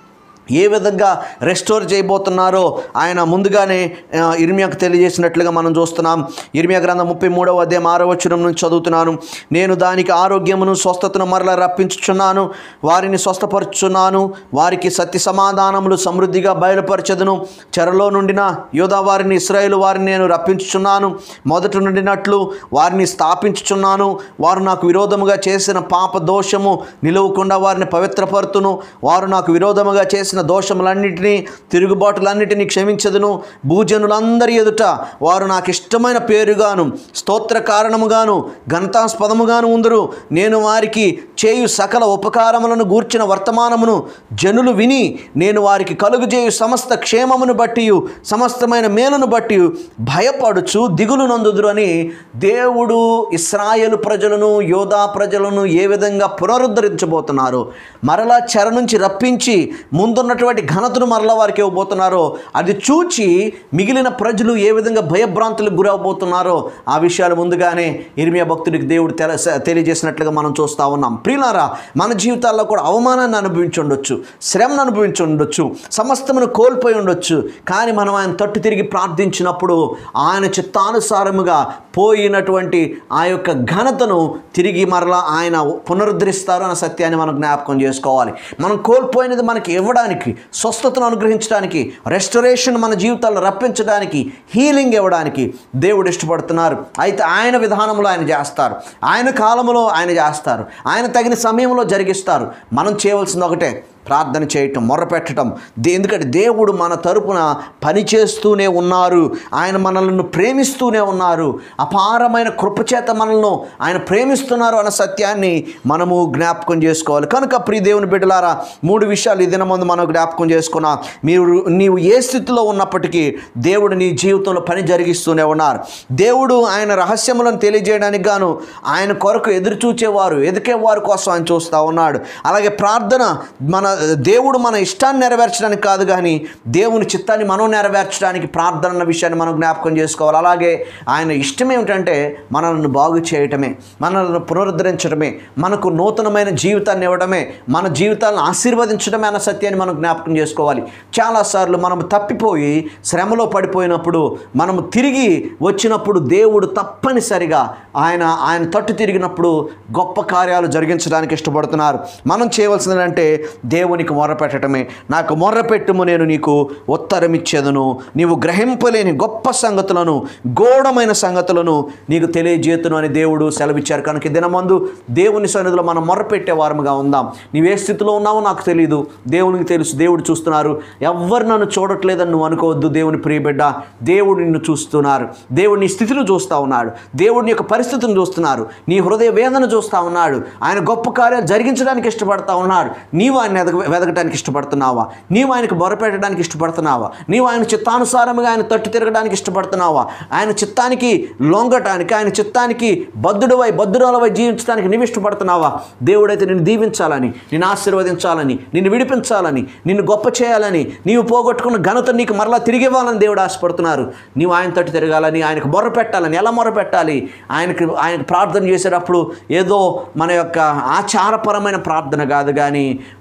ఏ విధంగా రెస్టోర్ చేయబోతున్నారో ఆయన ముందుగానే ఆ, ఇర్మియాకు తెలియజేసినట్లుగా మనం చూస్తున్నాం ఇర్మియా గ్రంథం ముప్పై మూడవ అధ్యాయం ఆరో వచనం నుంచి చదువుతున్నాను నేను దానికి ఆరోగ్యమును స్వస్థతను మరలా రప్పించుచున్నాను వారిని స్వస్థపరుచున్నాను వారికి సత్య సమాధానములు సమృద్ధిగా బయలుపరచదును చెరలో నుండిన యోధా వారిని ఇస్రాయేల్ వారిని నేను రప్పించుచున్నాను మొదట నుండినట్లు వారిని స్థాపించుచున్నాను వారు నాకు విరోధముగా చేసిన పాప దోషము నిలవకుండా వారిని పవిత్రపరుతును వారు నాకు విరోధముగా చేసిన దోషములన్నిటినీ తిరుగుబాటులన్నిటినీ క్షమించదును భూజనులందరి ఎదుట వారు నాకు ఇష్టమైన పేరుగాను స్తోత్ర కారణముగాను ఘనతాస్పదముగాను ఉందరు నేను వారికి చేయు సకల ఉపకారములను గూర్చిన వర్తమానమును జనులు విని నేను వారికి కలుగుజేయు సమస్త క్షేమమును బట్టి సమస్తమైన మేలును బట్టి భయపడుచు దిగులు నందుదురు అని దేవుడు ఇస్రాయేలు ప్రజలను యోధా ప్రజలను ఏ విధంగా పునరుద్ధరించబోతున్నారు మరలా చెర నుంచి రప్పించి ముందున్నటువంటి ఘనతను మరలా వారికి ఇవ్వబోతున్నారో అది చూచి మిగిలిన ప్రజలు ఏ విధంగా భయభ్రాంతులకు గురవబోతున్నారో ఆ విషయాలు ముందుగానే ఇర్మియా భక్తుడికి దేవుడు తెల తెలియజేసినట్లుగా మనం చూస్తూ ఉన్నాం ప్రియులారా మన జీవితాల్లో కూడా అవమానాన్ని అనుభవించి ఉండొచ్చు శ్రమను అనుభవించి ఉండొచ్చు సమస్తమును కోల్పోయి ఉండొచ్చు కానీ మనం ఆయన తట్టు తిరిగి ప్రార్థించినప్పుడు ఆయన చిత్తానుసారముగా పోయినటువంటి ఆ యొక్క ఘనతను తిరిగి మరలా ఆయన పునరుద్ధరిస్తారు అన్న సత్యాన్ని మనం జ్ఞాపకం చేసుకోవాలి మనం కోల్పోయినది మనకి ఇవ్వడానికి స్వస్థతను అనుగ్రహించడానికి రెస్టరేషన్ మన జీవితాల్లో రప్పించడానికి హీలింగ్ ఇవ్వడానికి దేవుడు ఇష్టపడుతున్నారు అయితే ఆయన విధానంలో ఆయన చేస్తారు ఆయన కాలంలో ఆయన చేస్తారు ఆయన తగిన సమయంలో జరిగిస్తారు మనం చేయవలసింది ఒకటే ప్రార్థన చేయటం మొరపెట్టడం దే- ఎందుకంటే దేవుడు మన తరపున పనిచేస్తూనే ఉన్నారు ఆయన మనల్ని ప్రేమిస్తూనే ఉన్నారు అపారమైన కృపచేత మనల్ని ఆయన ప్రేమిస్తున్నారు అన్న సత్యాన్ని మనము జ్ఞాపకం చేసుకోవాలి కనుక ప్రియ దేవుని బిడ్డలారా మూడు విషయాలు ఈ దినమందు మనం జ్ఞాపకం చేసుకున్నా మీరు నీవు ఏ స్థితిలో ఉన్నప్పటికీ దేవుడు నీ జీవితంలో పని జరిగిస్తూనే ఉన్నారు దేవుడు ఆయన రహస్యములను తెలియజేయడానికి గాను ఆయన కొరకు ఎదురు చూచేవారు ఎదికేవారు కోసం ఆయన చూస్తూ ఉన్నాడు అలాగే ప్రార్థన మన దేవుడు మన ఇష్టాన్ని నెరవేర్చడానికి కాదు కానీ దేవుని చిత్తాన్ని మనం నెరవేర్చడానికి ప్రార్థన అన్న విషయాన్ని మనం జ్ఞాపకం చేసుకోవాలి అలాగే ఆయన ఇష్టం ఏమిటంటే మనల్ని బాగు చేయటమే మనల్ని పునరుద్ధరించడమే మనకు నూతనమైన జీవితాన్ని ఇవ్వడమే మన జీవితాలను ఆశీర్వదించడమే అన్న సత్యాన్ని మనం జ్ఞాపకం చేసుకోవాలి చాలాసార్లు మనం తప్పిపోయి శ్రమలో పడిపోయినప్పుడు మనము తిరిగి వచ్చినప్పుడు దేవుడు తప్పనిసరిగా ఆయన ఆయన తట్టు తిరిగినప్పుడు గొప్ప కార్యాలు జరిగించడానికి ఇష్టపడుతున్నారు మనం చేయవలసింది అంటే దేవునికి మొర్ర పెట్టడమే నాకు మొర్ర పెట్టుము నేను నీకు ఉత్తరం ఇచ్చేదను నీవు గ్రహింపలేని గొప్ప సంగతులను గోడమైన సంగతులను నీకు తెలియజేతును అని దేవుడు సెలవిచ్చారు కనుక ఈ దినమందు దేవుని సన్నిధిలో మనం మొర్ర పెట్టే వారముగా ఉందాం నీవు ఏ స్థితిలో ఉన్నావో నాకు తెలియదు దేవునికి తెలుసు దేవుడు చూస్తున్నారు ఎవ్వరు నన్ను చూడట్లేదని నువ్వు అనుకోవద్దు దేవుని ప్రియబిడ్డ దేవుడు నిన్ను చూస్తున్నారు దేవుడు నీ స్థితిని చూస్తూ ఉన్నాడు దేవుడు నీ యొక్క పరిస్థితిని చూస్తున్నారు నీ హృదయ వేదన చూస్తూ ఉన్నాడు ఆయన గొప్ప కార్యాలు జరిగించడానికి ఇష్టపడతా ఉన్నాడు నీవు ఆయన ఎదగ వెదగటానికి ఇష్టపడుతున్నావా నీవు ఆయనకు మొరపెట్టడానికి ఇష్టపడుతున్నావా నీవు ఆయన చిత్తానుసారముగా ఆయన తట్టు తిరగడానికి ఇష్టపడుతున్నావా ఆయన చిత్తానికి లొంగటానికి ఆయన చిత్తానికి బద్ధుడువై బద్ధురాలవై జీవించడానికి నీవు ఇష్టపడుతున్నావా దేవుడైతే నిన్ను దీవించాలని నిన్ను ఆశీర్వదించాలని నిన్ను విడిపించాలని నిన్ను గొప్ప చేయాలని నీవు పోగొట్టుకున్న ఘనత నీకు మరలా తిరిగి ఇవ్వాలని దేవుడు ఆశపడుతున్నారు నీవు ఆయన తట్టు తిరగాలని ఆయనకు మొర్ర పెట్టాలని ఎలా మొర్ర పెట్టాలి ఆయనకు ఆయనకు ప్రార్థన చేసేటప్పుడు ఏదో మన యొక్క ఆచారపరమైన ప్రార్థన కాదు కానీ ఒక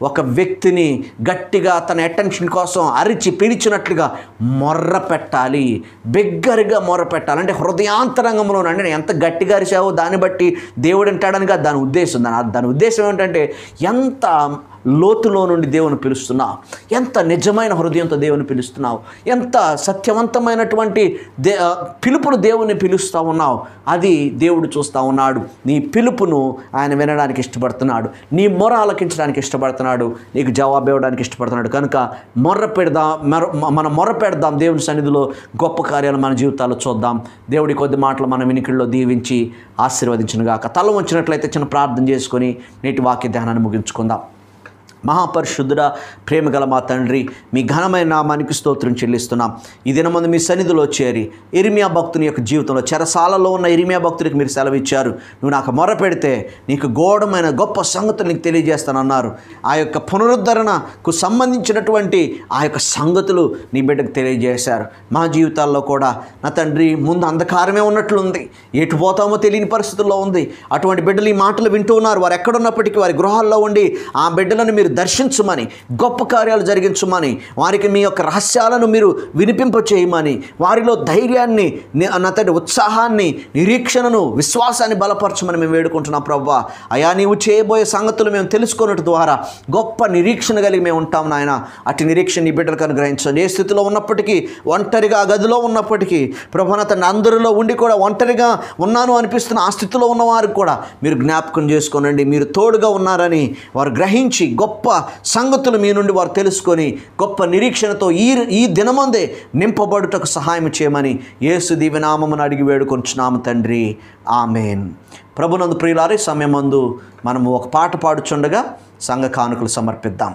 వ్యక్తిని గట్టిగా తన అటెన్షన్ కోసం అరిచి పిలిచినట్లుగా మొర్ర పెట్టాలి బిగ్గరగా మొర్ర పెట్టాలి అంటే హృదయాంతరంగంలో అంటే ఎంత గట్టిగా అరిచావో దాన్ని బట్టి దేవుడు వింటాడని కాదు దాని ఉద్దేశం దాని దాని ఉద్దేశం ఏంటంటే ఎంత లోతులో నుండి దేవుని పిలుస్తున్నావు ఎంత నిజమైన హృదయంతో దేవుని పిలుస్తున్నావు ఎంత సత్యవంతమైనటువంటి దే ఆ, పిలుపును దేవుని పిలుస్తూ ఉన్నావు అది దేవుడు చూస్తూ ఉన్నాడు నీ పిలుపును ఆయన వినడానికి ఇష్టపడుతున్నాడు నీ మొర ఆలకించడానికి ఇష్టపడుతున్నాడు నీకు జవాబు ఇవ్వడానికి ఇష్టపడుతున్నాడు కనుక మొర్ర పెడదాం మొర మన మొర పెడదాం దేవుని సన్నిధిలో గొప్ప కార్యాలు మన జీవితాల్లో చూద్దాం దేవుడి కొద్ది మాటలు మన వినికిల్లో దీవించి ఆశీర్వదించునుగాక తల ఉంచినట్లయితే చిన్న ప్రార్థన చేసుకొని నేటి వాక్య ధ్యానాన్ని ముగించుకుందాం మహాపరిశుద్ధుడ ప్రేమగల మా తండ్రి మీ ఘనమైన నామానికి స్తోత్రం చెల్లిస్తున్నాం ఈ దినమందు మీ సన్నిధిలో చేరి ఇరిమియా భక్తుని యొక్క జీవితంలో చెరసాలలో ఉన్న ఇరిమియా భక్తుడికి మీరు సెలవిచ్చారు నువ్వు నాకు మొర పెడితే నీకు గోడమైన గొప్ప సంగతులు నీకు తెలియజేస్తానన్నారు ఆ యొక్క పునరుద్ధరణకు సంబంధించినటువంటి ఆ యొక్క సంగతులు నీ బిడ్డకు తెలియజేశారు మా జీవితాల్లో కూడా నా తండ్రి ముందు అంధకారమే ఉన్నట్లుంది ఎటు పోతామో తెలియని పరిస్థితుల్లో ఉంది అటువంటి బిడ్డలు ఈ మాటలు వింటూ ఉన్నారు వారు ఎక్కడున్నప్పటికీ వారి గృహాల్లో ఉండి ఆ బిడ్డలను మీరు దర్శించమని గొప్ప కార్యాలు జరిగించమని వారికి మీ యొక్క రహస్యాలను మీరు వినిపింప చేయమని వారిలో ధైర్యాన్ని ని- నా తండ్రి ఉత్సాహాన్ని నిరీక్షణను విశ్వాసాన్ని బలపరచమని మేము వేడుకుంటున్నాం ప్రవ్వా అయా నీవు చేయబోయే సంగతులు మేము తెలుసుకున్నట్టు ద్వారా గొప్ప నిరీక్షణ కలిగి మేము ఉంటాం నాయన అటు నిరీక్షణ నీ బిడ్డలకు అనుగ్రహించండి ఏ స్థితిలో ఉన్నప్పటికీ ఒంటరిగా ఆ గదిలో ఉన్నప్పటికీ ప్రభు తన అందరిలో ఉండి కూడా ఒంటరిగా ఉన్నాను అనిపిస్తున్న ఆ స్థితిలో ఉన్నవారికి కూడా మీరు జ్ఞాపకం చేసుకోనండి మీరు తోడుగా ఉన్నారని వారు గ్రహించి గొప్ప సంగతులు మీ నుండి వారు తెలుసుకొని గొప్ప నిరీక్షణతో ఈ ఈ దినమందే నింపబడుటకు సహాయం చేయమని యేసు దీవెనామమును అడిగి వేడుకొంచున్నాము తండ్రి ఆమెన్ ప్రభునందు ప్రియులారి సమయమందు మనము ఒక పాట పాడుచుండగా సంఘ కానుకలు సమర్పిద్దాం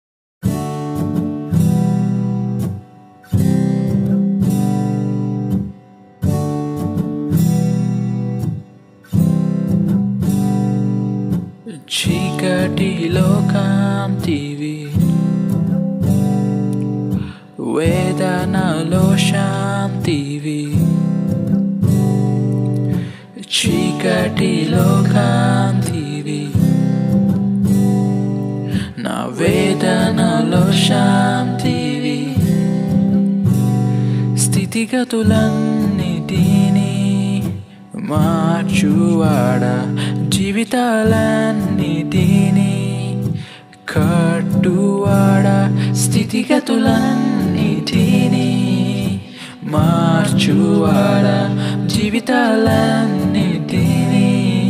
చీకటిలో కాంతివి వేదనలో శాంతివి చీకటిలో కాంతివి నా వేదనలో శాంతివి స్థితిగతులన్నిటినీ మార్చువాడ జీవితాలన్నిటినీ కట్టువాడ స్థితిగతులన్నిటినీ మార్చువాడ జీవితాలన్నిటినీ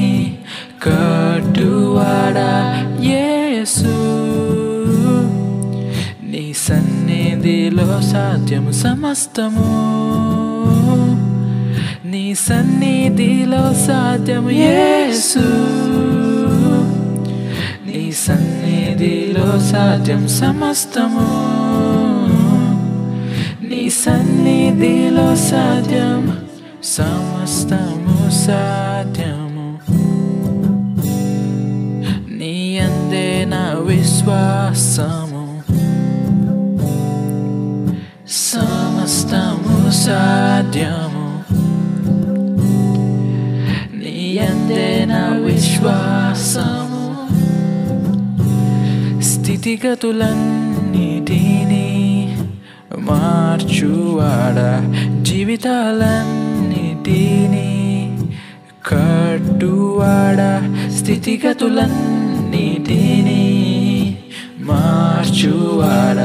కట్టువాడ యేసు నీ సన్నిధిలో సాధ్యము సమస్తము నీ సన్నిధిలో సాధ్యము యేసు నీ సన్నిధిలో సాధ్యం సమస్తము నీ సన్నిధిలో సాధ్యం సమస్తము సాధ్యము నీ అందే నా విశ్వాసము సమస్తము సాధ్యము నీ అందే నా విశ్వాసము స్థితిగతులన్నిటినీ మార్చువాడ జీవితాలన్నిటినీ కట్టువాడ స్థితిగతులన్నిటినీ మార్చువాడ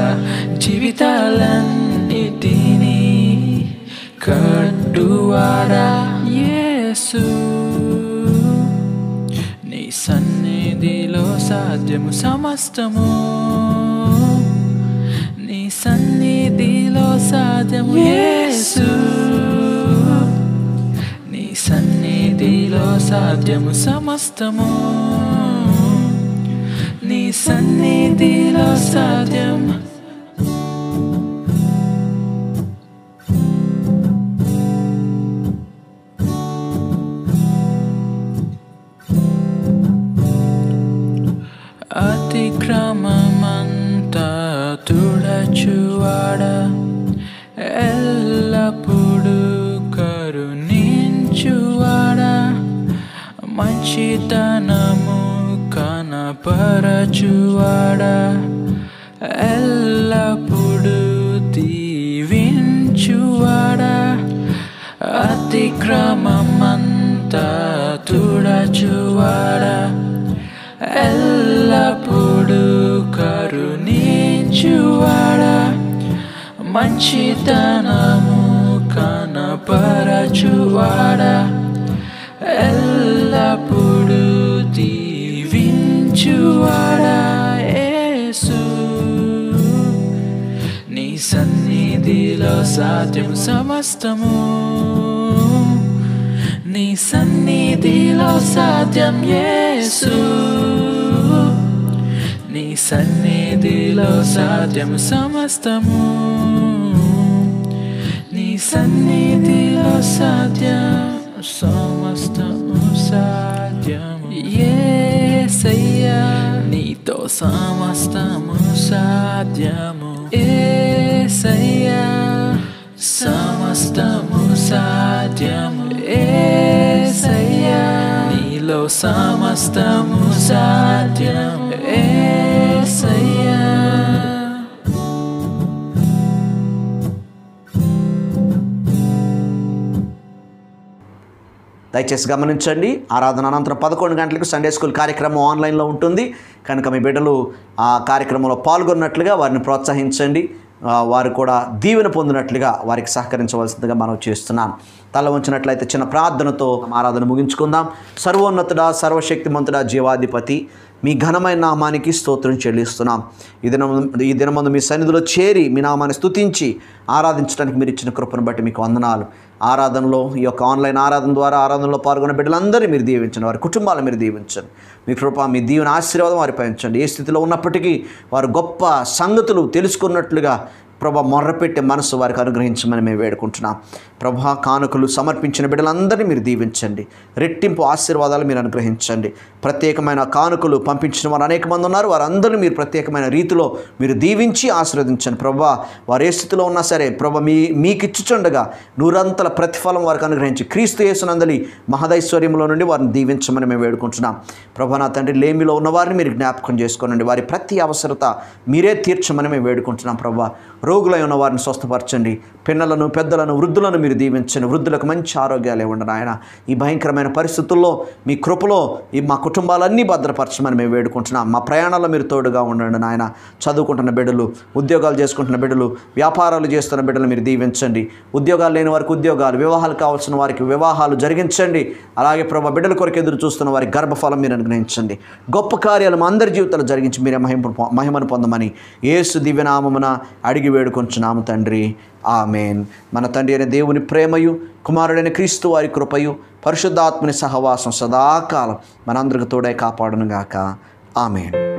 జీవితాలన్నిటినీ కట్టువాడ యేసు నీ సన్నిధిలో సాధ్యము సమస్తము నీ సన్నిధిలో సాధ్యము యేసు నీ సన్నిధిలో సాధ్యము సమస్తము నీ సన్నిధిలో సాధ్యం అతిక్రమమంతా తుడచువాడ ఎల్లప్పుడూ కరుణించువాడ మంచితనము కనపరచువాడ ఎల్లప్పుడూ కరుణించువాడా మంచితనము కనపరచువాడా ఎల్లప్పుడూ దీవించువాడా యేసు నీ సన్నిధిలో సాధ్యం సమస్తము నీ సన్నిధిలో సాధ్యం యేసు నీ సన్నిధిలో సాధ్యం సమస్తము నీ సన్నిధిలో సాధ్యం సమస్తము సాధ్యము యేసయ్యా నీతో సమస్తము సాధ్యము యేసయ్యా సమస్తము సాధ్యము యేసయ్యా నీలో సమస్తము సాధ్యము యేసయ్యా దయచేసి గమనించండి ఆరాధన అనంతరం పదకొండు గంటలకు సండే స్కూల్ కార్యక్రమం ఆన్లైన్లో ఉంటుంది కనుక మీ బిడ్డలు ఆ కార్యక్రమంలో పాల్గొన్నట్లుగా వారిని ప్రోత్సహించండి ఆ, వారు కూడా దీవెన పొందినట్లుగా వారికి సహకరించవలసిందిగా మనం చేస్తున్నాం తల ఉంచినట్లయితే చిన్న ప్రార్థనతో ఆరాధన ముగించుకుందాం సర్వోన్నతుడా సర్వశక్తిమంతుడా జీవాధిపతి మీ ఘనమైన నామానికి స్తోత్రం చెల్లిస్తున్నాం ఈ దినం ఈ దినమందు మీ సన్నిధిలో చేరి మీ నామాన్ని స్తుతించి ఆరాధించడానికి మీరు ఇచ్చిన కృపను బట్టి మీకు వందనాలు ఆరాధనలో ఈ యొక్క ఆన్లైన్ ఆరాధన ద్వారా ఆరాధనలో పాల్గొన్న బిడ్డలందరినీ మీరు దీవించండి వారి కుటుంబాలను మీరు దీవించండి మీ కృప మీ దీవెన ఆశీర్వాదం వారిపై ఉంచండి ఏ స్థితిలో ఉన్నప్పటికీ వారు గొప్ప సంగతులు తెలుసుకున్నట్లుగా ప్రభా మొర్రపెట్టే మనసు వారికి అనుగ్రహించమని మేము వేడుకుంటున్నాం ప్రభా కానుకలు సమర్పించిన బిడ్డలందరినీ మీరు దీవించండి రెట్టింపు ఆశీర్వాదాలు మీరు అనుగ్రహించండి ప్రత్యేకమైన కానుకలు పంపించిన వారు అనేక మంది ఉన్నారు వారందరినీ మీరు ప్రత్యేకమైన రీతిలో మీరు దీవించి ఆశీర్వదించండి ప్రభా వారు ఏ స్థితిలో ఉన్నా సరే ప్రభా మీ మీకు ఇచ్చుచుండగా నూరంతల ప్రతిఫలం వారికి అనుగ్రహించి క్రీస్తు యేసునందలి మహదైశ్వర్యంలో నుండి వారిని దీవించమని మేము వేడుకుంటున్నాం ప్రభా నా తండ్రి లేమిలో ఉన్న వారిని మీరు జ్ఞాపకం చేసుకోనండి వారి ప్రతి అవసరత మీరే తీర్చమని మేము వేడుకుంటున్నాం ప్రభా రోగులై ఉన్న వారిని స్వస్థపరచండి పిల్లలను పెద్దలను వృద్ధులను మీరు దీవించండి వృద్ధులకు మంచి ఆరోగ్యాలు ఇవ్వండి నాయన ఈ భయంకరమైన పరిస్థితుల్లో మీ కృపలో ఈ మా కుటుంబాలన్నీ భద్రపరచమని మేము వేడుకుంటున్నాం మా ప్రయాణాల్లో మీరు తోడుగా ఉండండి నాయన చదువుకుంటున్న బిడ్డలు ఉద్యోగాలు చేసుకుంటున్న బిడ్డలు వ్యాపారాలు చేస్తున్న బిడ్డలు మీరు దీవించండి ఉద్యోగాలు లేని వారికి ఉద్యోగాలు వివాహాలు కావాల్సిన వారికి వివాహాలు జరిగించండి అలాగే ప్రభా బిడ్డల కొరకు ఎదురు చూస్తున్న వారికి గర్భఫలం మీరు అనుగ్రహించండి గొప్ప కార్యాలు మా అందరి జీవితాలు జరిగించి మీరే మహిమ మహిమను పొందమని యేసు దివ్యనామమున అడిగి వేడుకొంచున్నాము తండ్రి ఆమెన్ మన తండ్రి అయిన దేవుని ప్రేమయు కుమారుడైన క్రీస్తు వారి కృపయు పరిశుద్ధాత్మని సహవాసం సదాకాలం మనందరికి తోడై కాపాడునుగాక ఆమెన్